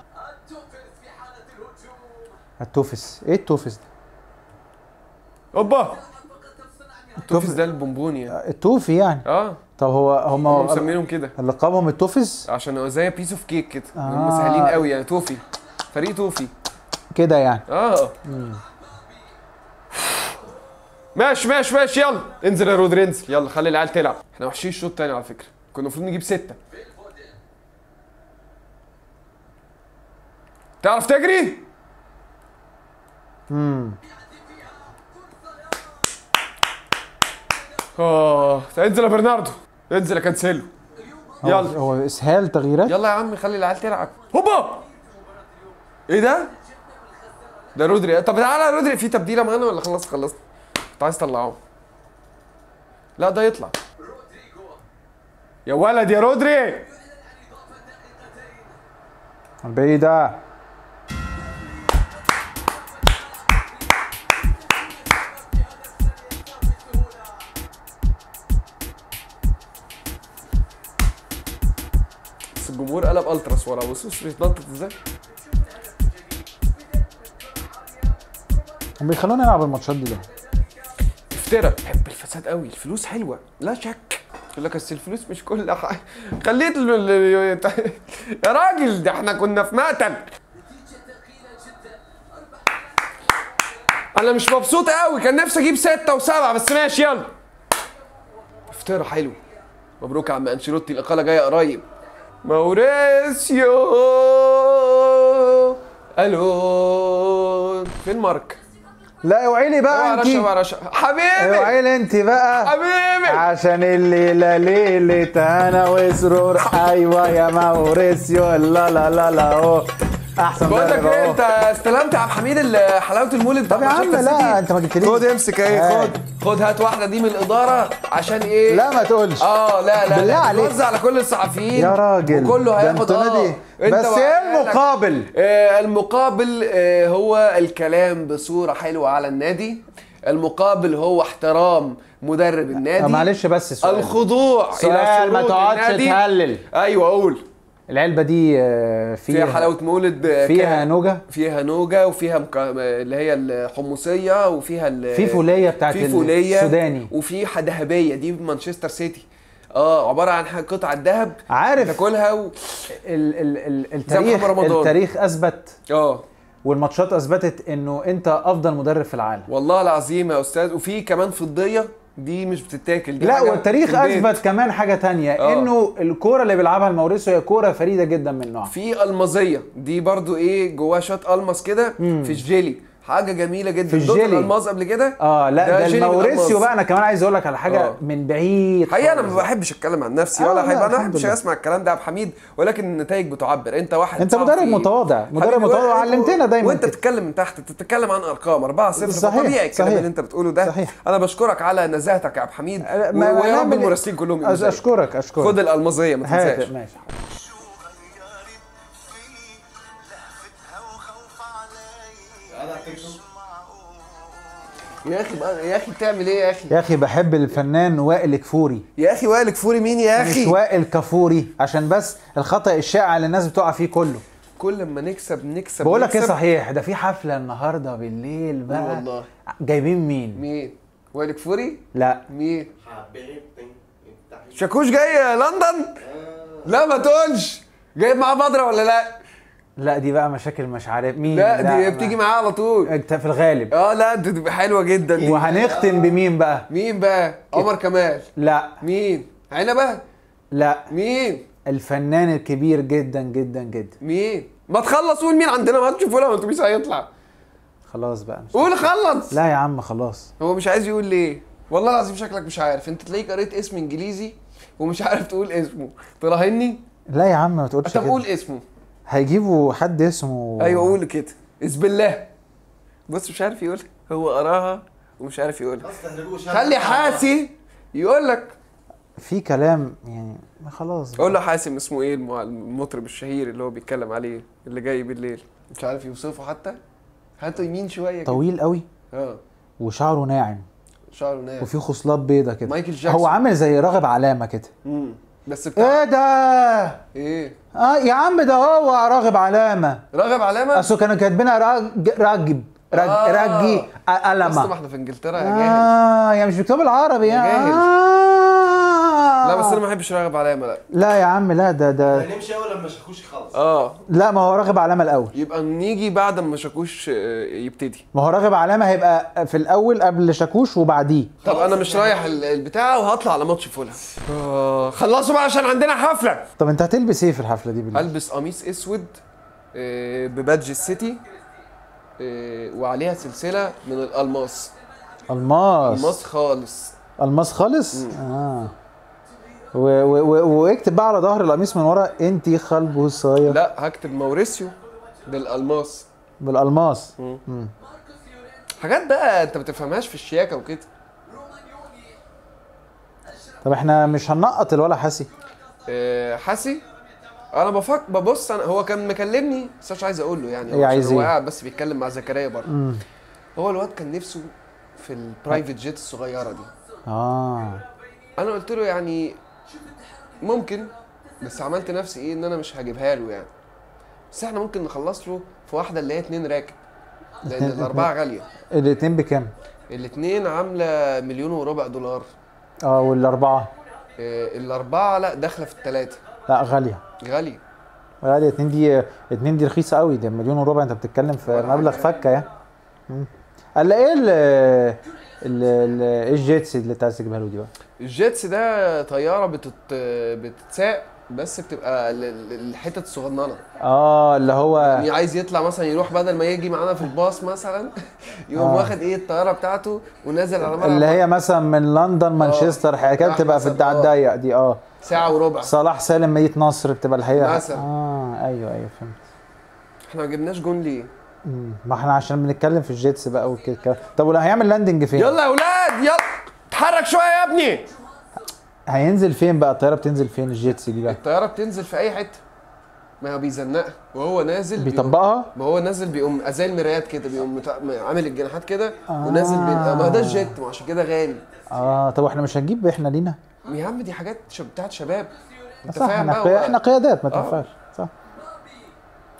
التوفس ايه التوفس ده اوبا التوفيس ده البونبوني يعني. التوفي يعني اه طب هو هم هم مسمينهم كده لقبهم التوفس عشان هو زي بيس اوف كيك كده آه. هم سهلين قوي يعني توفي فريق توفي كده يعني اه ماشي ماشي ماشي يلا انزل يا رودري انزل يلا خلي العيال تلعب احنا وحشين الشوط التاني على فكره كنا المفروض نجيب ستة تعرف تجري؟ امم اه انزل يا برناردو انزل يا كانسيلو هو, يلا هو اسهال تغييرات يلا يا عم خلي العيال تلعب هوبا ايه ده؟ ده رودري طب تعالى يا رودري في تبديله معانا ولا خلاص خلصنا؟ كنت عايز تطلعه لا ده يطلع يا ولد يا رودري البعيدة بس الجمهور قلب التراس ورا بص بص بيتنطط ازاي هم بيخلونا نلعب الماتشات دي ليه؟ افترى بحب الفساد قوي الفلوس حلوه لا شك يقول لك بس الفلوس مش كل حاجه خليت ال... ال- يا راجل ده احنا كنا في مقتل انا مش مبسوط قوي كان نفسي اجيب ستة وسبعة بس ماشي يلا افترى حلو مبروك يا عم انشيلوتي الاقاله جايه قريب موريسيو الو فين مارك؟ لا اوعي لي بقى اوعى انت رشا اوعى رشا حبيبي اوعي لي انت بقى حبيبي عشان الليلة ليلة هنا وسرور ايوه يا موريسيو لا لا لا لا اهو احسن بقول لك مدرب ايه اهو انت استلمت يا عبد الحميد ال- حلاوه المولد بتاع طب يا عم مانشستر لا سيتي؟ انت ما جبتليش خد امسك اهي آه. خد خد هات واحده دي من الاداره عشان ايه لا ما تقولش اه لا لا بالله لا عليك. توزع على كل الصحفيين يا راجل وكله ده هياخد انتوا اه نادي انت بس ايه وعيالك. المقابل آه المقابل آه هو الكلام بصوره حلوه على النادي المقابل هو احترام مدرب النادي آه، معلش بس سؤال الخضوع سؤال، ما شروط تقعدش النادي. تهلل. ايوه قول العلبه دي آه، فيها حلاوه مولد آه، فيها كان- نوجه فيها نوجه وفيها مك... اللي هي الحمصيه وفيها ال... في فوليه بتاعت في فوليه السوداني وفي ح- ذهبيه دي مانشستر سيتي اه عباره عن ح- قطعه ذهب عارف تاكلها و... ال ال ال زي التاريخ محمد رمضان. التاريخ اثبت اه والماتشات اثبتت انه انت افضل مدرب في العالم والله العظيم يا استاذ وفي كمان فضيه دي مش بتتاكل دي لا حاجة والتاريخ في البيت. اثبت كمان حاجه تانية آه. انه الكوره اللي بيلعبها الموريسيو هي كوره فريده جدا من نوعها في المازيه دي برضو ايه جواها شويه الماس كده في الجيلي حاجه جميله جدا في دوقت الجيلي. الالماس قبل كده اه لا ده, جيلي الموريسيو بالألماس. بقى انا كمان عايز اقول لك على حاجه آه. من بعيد حقيقه انا خالص. ما بحبش اتكلم عن نفسي آه، ولا لا، حاجه انا ما الحمد بحبش لله. اسمع الكلام ده يا عبد الحميد ولكن النتائج بتعبر انت واحد انت صعب مدرب فيه. متواضع مدرب حبيبي، متواضع و- وعلمتنا دايما وانت كده. بتتكلم من تحت انت بتتكلم عن ارقام 4 0 صحيح، طبيعي الكلام صحيح. اللي انت بتقوله ده صحيح. انا بشكرك على نزاهتك يا عبد الحميد ما- و- ما ويا رب نعمل إيه؟ المراسلين كلهم يبقوا أش- زيك. اشكرك اشكرك خد الالمازيه ما هات تنساش ماشي انا هتكشف يا اخي بقى يا اخي بتعمل ايه يا اخي يا اخي بحب الفنان وائل كفوري يا اخي وائل كفوري مين يا مش اخي وائل كفوري عشان بس الخطا الشائع اللي الناس بتقع فيه كله كل ما نكسب نكسب بقول لك ايه نكسب. صحيح ده في حفله النهارده بالليل بقى والله. جايبين مين مين وائل كفوري لا مين حبيبتي انت شاكوش جاي لندن لا ما تقولش جايب معاه بدره ولا لا لا دي بقى مشاكل مش عارف مين لا دي ما- بتيجي معاه على طول انت في الغالب اه لا دي تبقى حلوه جدا دي وهنختم بمين بقى مين بقى عمر كمال لا مين عنبه لا مين الفنان الكبير جدا جدا جدا مين ما تخلص قول مين عندنا ماتش فولا الاتوبيس هيطلع خلاص بقى مش قول خلص لا يا عم خلاص هو مش عايز يقول ليه والله العظيم شكلك مش عارف انت تلاقيك قريت اسم انجليزي ومش عارف تقول اسمه تراهني لا يا عم ما تقولش طب قول كده اسمه هيجيبوا حد اسمه ايوه قول كده اسم بالله بص مش عارف يقول هو قراها ومش عارف يقولها ما تستهلكوش خلي حاسي يقول لك في كلام يعني ما خلاص بقى. قول له حاسم اسمه ايه المع- المطرب الشهير اللي هو بيتكلم عليه اللي جاي بالليل مش عارف يوصفه حتى هاته يمين شويه كده. طويل قوي اه وشعره ناعم شعره ناعم وفي خصلات بيضة كده مايكل جاكسون. هو عامل زي راغب علامة كده مم. بس بتاع ايه ده ايه اه يا عم ده هو راغب علامة راغب علامه اصل كانوا كاتبينها راج راجب رج آه. راجي بس ما علامة احنا في انجلترا يا جاهل اه يعني مش بيكتبوا العربي يا جاهل. آه. لا بس انا ما بحبش راغب علامه لا لا يا عم لا ده ده هنمشي اول لما شاكوش خالص اه لا ما هو راغب علامة الأول يبقى نيجي بعد ما شاكوش آه، يبتدي ما هو راغب علامة هيبقى في الأول قبل شاكوش وبعديه طب انا مش رايح ال- البتاع وهطلع على ماتش فولهام آه، خلصوا بقى عشان عندنا حفله طب انت هتلبس ايه في الحفلة دي بالليل؟ البس قميص اسود آه، ببادج السيتي آه، وعليها سلسله من الالماس الماس الماس خالص الماس خالص؟ اه و- و- و- واكتب بقى على ظهر القميص من ورا انت خلبه صاير لا هكتب موريسيو بالالماس بالالماس حاجات بقى انت ما بتفهمهاش في الشياكه وكده طب احنا مش هننقط الولا حسي آه، حسي انا بفكر ببص انا هو كان مكلمني بس مش عايز اقول له يعني ايه هو عايز عشان هو ايه؟ قاعد بس بيتكلم مع زكريا بره مم. هو الواد كان نفسه في البرايفت جيت الصغيره دي اه انا قلت له يعني ممكن بس عملت نفسي ايه ان انا مش هجيبها له يعني بس احنا ممكن نخلص له في واحده اللي هي اتنين راكب لان الاربعه غاليه الاتنين بكام؟ الاتنين عامله مليون وربع دولار اه والاربعه آه، الاربعه لا داخله في الثلاثه لا غاليه غاليه غاليه اتنين دي اتنين دي رخيصه قوي ده مليون وربع انت بتتكلم في ولا مبلغ حاجة. فكه يعني مم. قال ايه ال ال ال- ايه الجيتس اللي انت عايز تجيبها له دي بقى؟ الجيتس ده طياره بتت... بتتساق بس بتبقى ال- ال- الحتت الصغننه اه اللي هو يعني عايز يطلع مثلا يروح بدل ما يجي معانا في الباص مثلا يقوم آه. واخد ايه الطياره بتاعته ونازل على ملعب اللي هي مثلا من لندن مانشستر حاجه كده راح بتبقى في مثلا، على آه. الضيق دي اه ساعه وربع صلاح سالم مدينه نصر بتبقى الحقيقه مثلا. اه ايوه ايوه فهمت احنا ما جبناش جون ليه مم. ما احنا عشان بنتكلم في الجيتس بقى وكده طب ولا هيعمل لاندنج فين؟ يلا يا اولاد يلا اتحرك شويه يا ابني هينزل فين بقى الطياره بتنزل فين الجيتس دي بقى؟ الطياره بتنزل في اي حته ما هو بيزنقها وهو نازل بيقوم- بيطبقها؟ ما هو نازل بيقوم زي المرايات كده بيقوم مت- عامل الجناحات كده آه. ونازل بين ما هو ده الجيت ما عشان كده غالي اه طب واحنا مش هنجيب احنا لينا؟ يا عم دي حاجات شب... بتاعت شباب انت صح فاهم احنا بقى قي... هو- احنا قيادات ما آه. تنفعش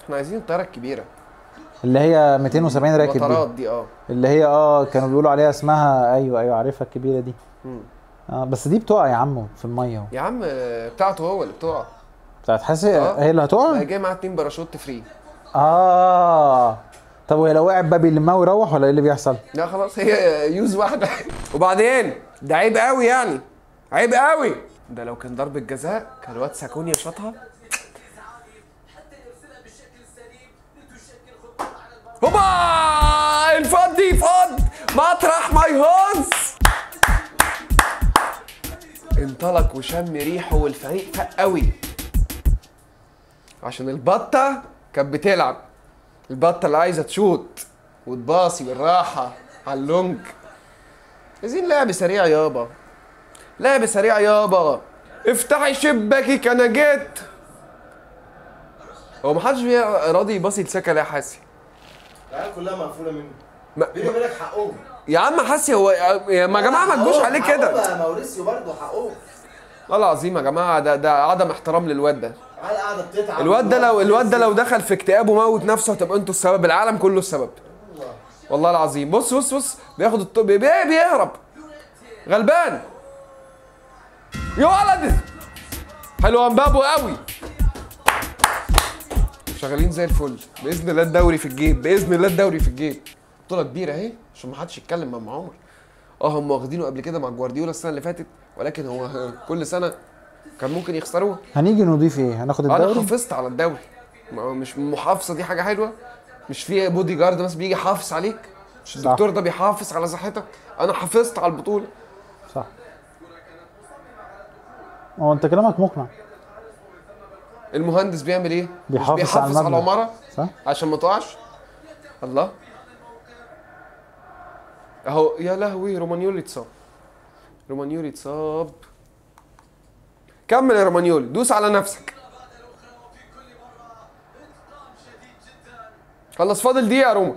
احنا عايزين الطياره الكبيره اللي هي 270 راكب البطارات دي دي اه اللي هي اه كانوا بيقولوا عليها اسمها ايوه ايوه عارفها الكبيره دي مم. اه بس دي بتقع يا عم في الميه يا عم آه، بتاعته هو اللي بتقع بتاعت حاسس آه. هي اللي هتقع بقى جاي معاه اتنين باراشوت فري اه طب وهي لو وقعت بقى بيلمها ويروح ولا ايه اللي بيحصل؟ لا خلاص هي يوز واحده وبعدين ده عيب قوي يعني عيب قوي ده لو كان ضربة جزاء كان الواد ساكونيا شاطها هوبا الفض دي فض مطرح ما يهز انطلق وشم ريحه والفريق فاق قوي عشان البطة كانت بتلعب البطة اللي عايزة تشوط وتباصي بالراحة على اللونج عايزين لعب سريع يابا لعب سريع يابا افتحي شباكك انا جيت هو محدش بي- راضي يباصي لسكة ليه يا حاسي العيال كلها مقفوله منه ما- بيني وبينك حقهم يا عم حاسي هو يا ما جماعه ما تجوش حقهم، عليه كده حقهم يا موريسيو برضه حقهم والله العظيم يا جماعه ده ده عدم احترام للواد ده العيال قاعده بتتعب الواد ده لو الواد ده لو دخل في اكتئاب وموت نفسه هتبقى انتوا السبب العالم كله السبب والله العظيم بص بص بص بياخد الطب بي بيهرب غلبان يا ولد حلو امبابو قوي شغالين زي الفل باذن الله الدوري في الجيب باذن الله الدوري في الجيب بطوله كبيره اهي عشان ما حدش يتكلم مع عمر اه هم واخدينه قبل كده مع جوارديولا السنه اللي فاتت ولكن هو كل سنه كان ممكن يخسروه هنيجي نضيف ايه؟ هناخد انا الدوري؟ حافظت على الدوري ما هو مش المحافظه دي حاجه حلوه مش في بودي جارد مثلا بيجي يحافظ عليك مش صح. الدكتور ده بيحافظ على صحتك انا حافظت على البطوله صح هو انت كلامك مقنع المهندس بيعمل ايه مش بيحافظ على بيحافظ على المبنى. العماره صح؟ عشان ما تقعش الله اهو يا لهوي رومانيولي اتصاب رومانيولي اتصاب كمل يا رومانيولي دوس على نفسك خلص فاضل دقيقة يا روما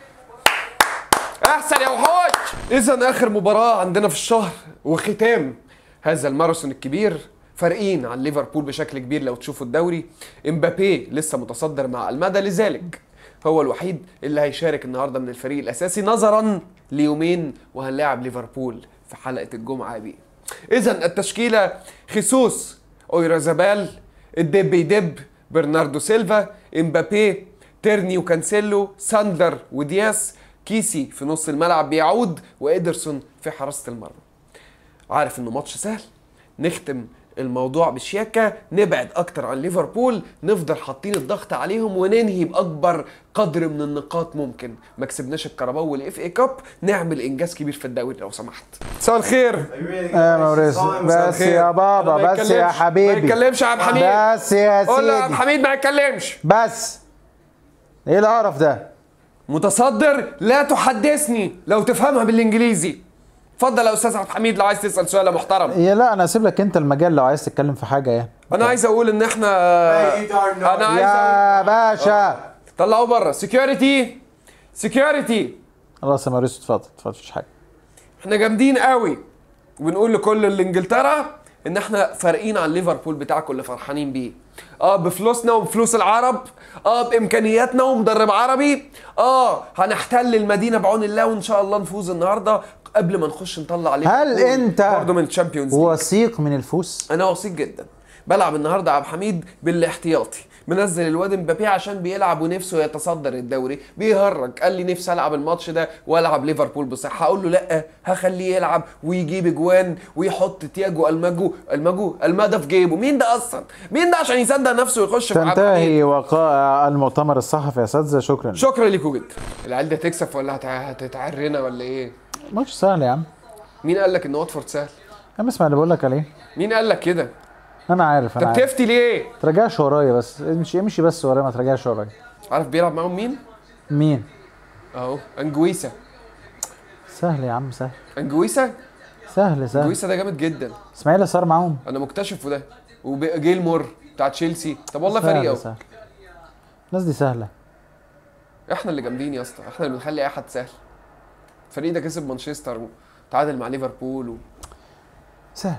احسن يا وحوش اذا اخر مباراة عندنا في الشهر وختام هذا الماراثون الكبير فارقين عن ليفربول بشكل كبير لو تشوفوا الدوري امبابي لسه متصدر مع المدى لذلك هو الوحيد اللي هيشارك النهارده من الفريق الاساسي نظرا ليومين وهنلاعب ليفربول في حلقه الجمعه دي اذا التشكيله خيسوس اويرازابال الدب يدب برناردو سيلفا امبابي تيرني وكانسيلو ساندر ودياس كيسي في نص الملعب بيعود وإيدرسون في حراسة المرمى عارف انه ماتش سهل نختم الموضوع بشياكة نبعد اكتر عن ليفربول نفضل حاطين الضغط عليهم وننهي باكبر قدر من النقاط ممكن ما كسبناش الكاراباو والاف اي كاب نعمل انجاز كبير في الدوري لو سمحت مساء الخير يا موريسيو بس يا بابا ما بس يا يتكلمش- ما حبيبي يتكلمش يا عبد الحميد بس يا قول له يا عبد سيدي الحميد ما يتكلمش بس ايه القرف ده؟ متصدر لا تحدثني لو تفهمها بالانجليزي اتفضل يا استاذ عبد الحميد لو عايز تسال سؤال يا محترم يا لا انا اسيب لك انت المجال لو عايز تتكلم في حاجه يعني انا عايز اقول ان احنا Hey, darn no. انا عايز أقول... يا باشا طلعوا بره سكيورتي سكيورتي خلاص يا موريسيو اتفضل اتفضل مفيش حاجه احنا جامدين قوي وبنقول لكل اللي انجلترا ان احنا فارقين عن ليفربول بتاعكم اللي فرحانين بيه اه بفلوسنا وبفلوس العرب اه بامكانياتنا ومدرب عربي اه هنحتل المدينه بعون الله وان شاء الله نفوز النهارده قبل ما نخش نطلع ليفربول هل انت برضه من الشامبيونز ليج. وثيق من الفوز؟ انا وثيق جدا بلعب النهارده عبد الحميد بالاحتياطي منزل الواد امبابي عشان بيلعب ونفسه يتصدر الدوري بيهرج قال لي نفسي العب الماتش ده والعب ليفربول بصحه هقول له لا هخليه يلعب ويجيب اجوان ويحط تياجو الماجو الماجو المادة في جيبه مين ده اصلا مين ده عشان يصدق نفسه ويخش في عبد الحميد تنتهي وقائع المؤتمر الصحفي يا اساتذه شكرا شكرا لكم جدا العيال دي هتكسب ولا هتع- هتتعرنا ولا ايه ماتش سهل يا عم مين قال لك ان واتفورد سهل يا عم اسمع اللي بقول لك عليه مين قال لك كده انا عارف انا انت عارف بتفتي ليه تراجعش ورايا بس امشي امشي بس ورايا ما تراجعش ورايا عارف بيلعب معاهم مين مين اهو انجويسا سهل يا عم سهل انجويسا سهل سهل انجويسا ده جامد جدا اسماعيل صار معاهم انا مكتشفه ده وجيلمور بتاع تشيلسي طب والله فريق سهل اهو سهل الناس دي سهله احنا اللي جامدين يا اسطى احنا اللي بنخلي اي حد سهل الفريق ده كسب مانشستر وتعادل مع ليفربول و... سهل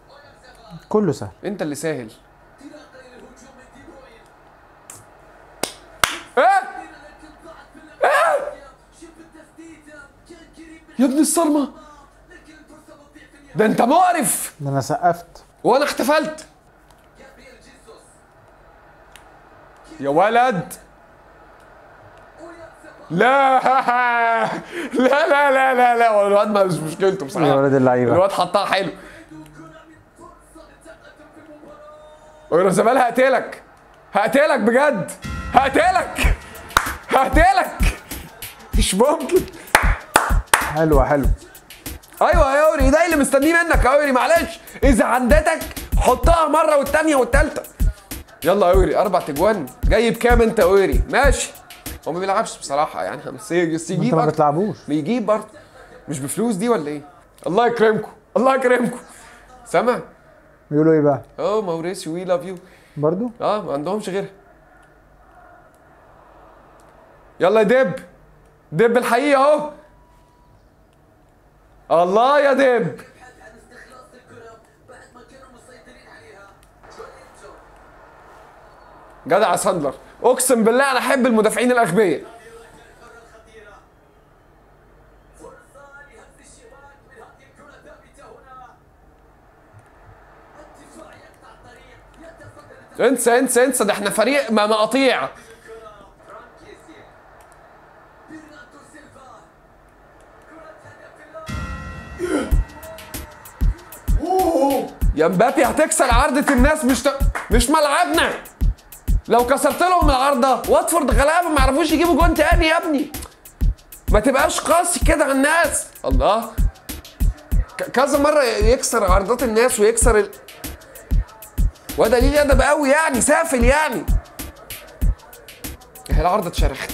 كله سهل انت اللي ساهل يا ابن الصرمه ده انت مقرف ده انا سقفت وانا احتفلت يا ولد لا لا لا لا لا لا هو الواد ما مش مشكلته بصراحه يا ولد اللعيبة. الواد حطها حلو زمان هقتلك هقتلك بجد هقتلك هقتلك مش ممكن حلوه حلو ايوه يا يوري ده اللي مستنيه منك يا يوري معلش اذا عندتك حطها مره والتانيه والتالته يلا يا يوري اربع تجوان جايب كام انت يا يوري ماشي هو ما بيلعبش بصراحه يعني بس بس انت يجيب ما أكتر. بتلعبوش بيجيب برضه مش بفلوس دي ولا ايه الله يكرمكم الله يكرمكم سامع بيقولوا ايه بقى اه موريسيو وي لاف يو برضو اه ما عندهمش غيرها يلا يا دب دب الحقيقه اهو الله يا دب عن استخلاص الكرة بعد ما كانوا مسيطرين عليها جولينتو جدع يا ساندلر اقسم بالله انا احب المدافعين الاغبياء الكرة الخطيرة فرصة لهز الشباك من هذه الكرة ثابتة هنا الدفاع يقطع الطريق يتصدر انسى انسى انسى ده احنا فريق ما مقاطيع الكرة فرانكيسي برناردو سيلفا كرة هدف الله يا مبابي هتكسر عارضة الناس مش ت... مش ملعبنا لو كسرت لهم العارضة واتفورد غلابة ما يعرفوش يجيبوا جون تاني يا ابني ما تبقاش قاسي كده على الناس الله ك... كذا مرة يكسر عارضات الناس ويكسر ال... وده ليه ادب قوي يعني سافل يعني هي العارضة اتشرخت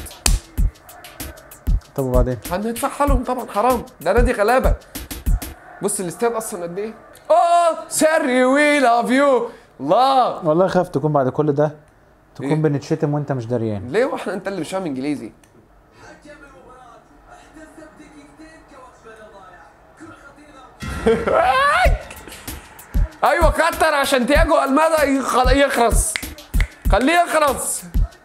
طب وبعدين هندفعها لهم طبعا حرام ده نادي غلابه بص الاستاد اصلا قد ايه اه سري وي لاف يو الله والله خاف تكون بعد كل ده تكون إيه؟ بنتشتم وانت مش دريان ليه واحنا انت اللي مش فاهم انجليزي حكم المباراة احتسب دقيقتين كوقت بدل ضايع كرة خطيرة ايوه كتر عشان تياجو المادا يخ- يخرس خليه يخرس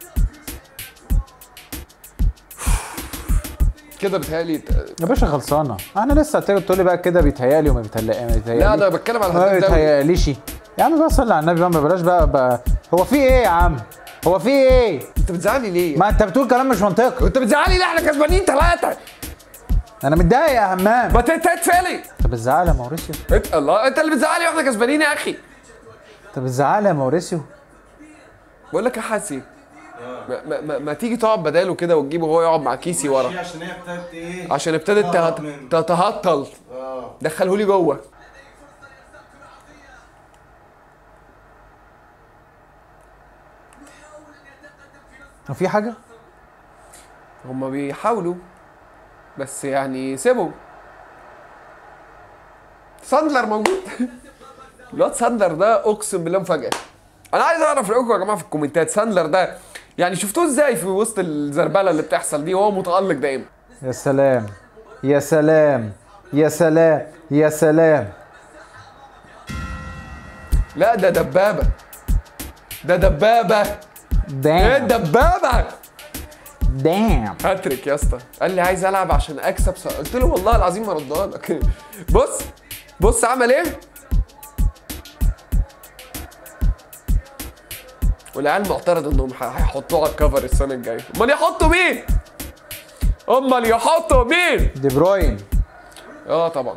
كده بتهيألي ت- يا باشا خلصانه انا لسه هتيجي تقول لي بقى كده بيتهيألي وما بيتهيألي ما بيتهيألي لا انا بتكلم على ما هداف الدوري بيتهيأليش يا عم بقى صلي على النبي بقى ما بلاش بقى, بقى هو في ايه يا عم هو في ايه انت بتزعلي ليه؟ ما انت بتقول كلام مش منطقي انت بتزعلي ليه احنا كسبانين ثلاثة انا متضايق يا همام ما تتفلي انت بتزعل يا موريسيو انت الله انت اللي بتزعلي واحنا كسبانين يا اخي انت بتزعل يا موريسيو بقول لك يا حاسي ما, ما, ما, ما تيجي تقعد بداله كده وتجيبه هو يقعد مع كيسي ورا عشان هي ابتدت ايه عشان ابتدت تهرب تهت- منه. تتهطل اه دخله لي جوه وفي حاجه هما بيحاولوا بس يعني سيبهم ساندلر موجود الواد ساندلر ده اقسم بالله مفاجاه انا عايز اعرف رايكم يا جماعه في الكومنتات ساندلر ده يعني شفتوه ازاي في وسط الزربله اللي بتحصل دي وهو متالق دايما يا سلام يا سلام يا سلام يا سلام لا ده دبابه ده دبابه ايه دام دبابه دام هاتريك يا اسطى قال لي عايز العب عشان اكسب س... قلت له والله العظيم ما ردها لك بص بص عمل ايه والعيال معترض انهم ح- هيحطوه على الكفر السنه الجايه امال يحطوا مين امال يحطوا مين دي بروين اه طبعا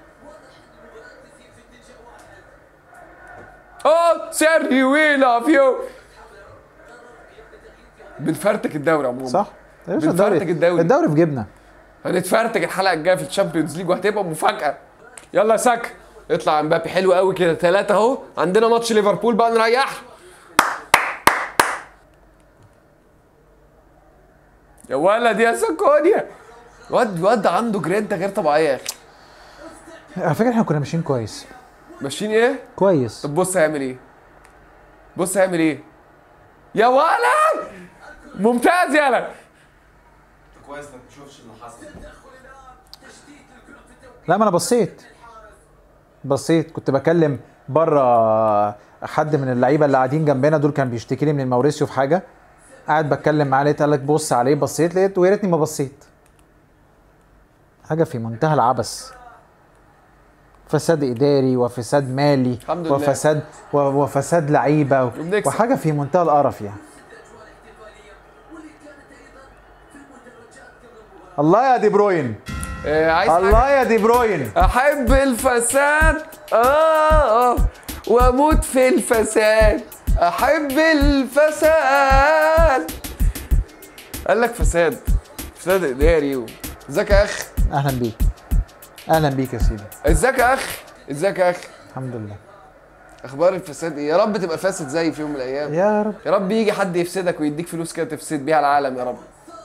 اه سيري وي لاف يو بنفرتك الدوري عموما صح يا باشا بنفرتك الدوري. الدوري في جيبنا هنتفرتك الحلقه الجايه في الشامبيونز ليج وهتبقى مفاجاه يلا يا ساكا اطلع يا مبابي حلو قوي كده ثلاثة اهو عندنا ماتش ليفربول بقى نريح يا ولد يا ساكونيا واد واد عنده جرينتا غير طبيعيه يا اخي على فكره احنا كنا ماشيين كويس ماشيين ايه؟ كويس طب بص هيعمل ايه؟ بص هيعمل ايه؟ يا ولد ممتاز يالا كويس انك ما تشوفش اللي حصل لا ما انا بصيت بصيت كنت بكلم بره حد من اللعيبه اللي قاعدين جنبنا دول كان بيشتكي لي من الموريسيو في حاجه قاعد بتكلم معاه لقيت قال لك بص عليه بصيت لقيت ويا ريتني ما بصيت حاجه في منتهى العبث فساد اداري وفساد مالي الحمد لله. وفساد و- وفساد لعيبه وبنكسب. وحاجه في منتهى القرف يعني الله يا دي بروين آه عايز حاجة؟ الله يا دي بروين احب الفساد اه اه واموت في الفساد احب الفساد قال لك فساد فساد اداري و- ازيك يا اخ اهلا بيك اهلا بيك يا سيدي ازيك يا اخ ازيك يا اخ الحمد لله اخبار الفساد ايه يا رب تبقى فاسد زي في يوم من الايام يا رب يا رب يجي حد يفسدك ويديك فلوس كده تفسد بيها العالم يا رب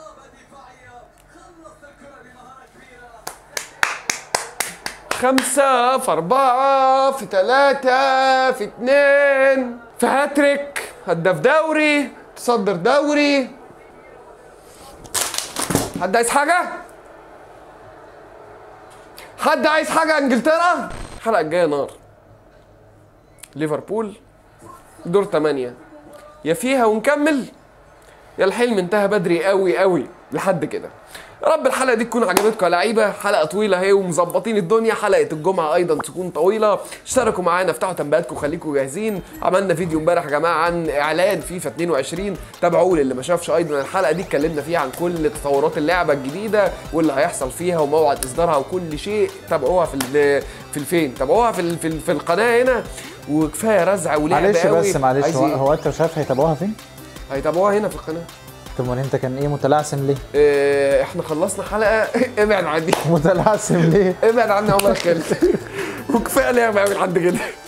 خمسة في أربعة في ثلاثة في اتنين في هاتريك هداف دوري تصدر دوري حد عايز حاجة؟ حد عايز حاجة انجلترا؟ الحلقة الجاية نار ليفربول دور 8 يا فيها ونكمل يا الحلم انتهى بدري قوي قوي لحد كده يا رب الحلقه دي تكون عجبتكم يا لعيبه حلقه طويله اهي ومظبطين الدنيا حلقه الجمعه ايضا تكون طويله اشتركوا معانا افتحوا تنبيهاتكم خليكم جاهزين عملنا فيديو امبارح يا جماعه عن اعلان فيفا 22 تابعوه للي ما شافش ايضا الحلقه دي اتكلمنا فيها عن كل تطورات اللعبه الجديده واللي هيحصل فيها وموعد اصدارها وكل شيء تابعوها في ال- في الفين تابعوها في ال- في, ال- في القناه هنا وكفايه رزع ولعب معلش قوي بس معلش عايز هو, إيه؟ هو انت مش عارف هيتابعوها فين؟ هيتابعوها هنا في القناه طب امال انت كان ايه متلعثم ليه؟ إيه، احنا خلصنا حلقه ابعد عني متلعثم ليه؟ ابعد عني يا عمر خالد وكفايه لعبه قوي لحد كده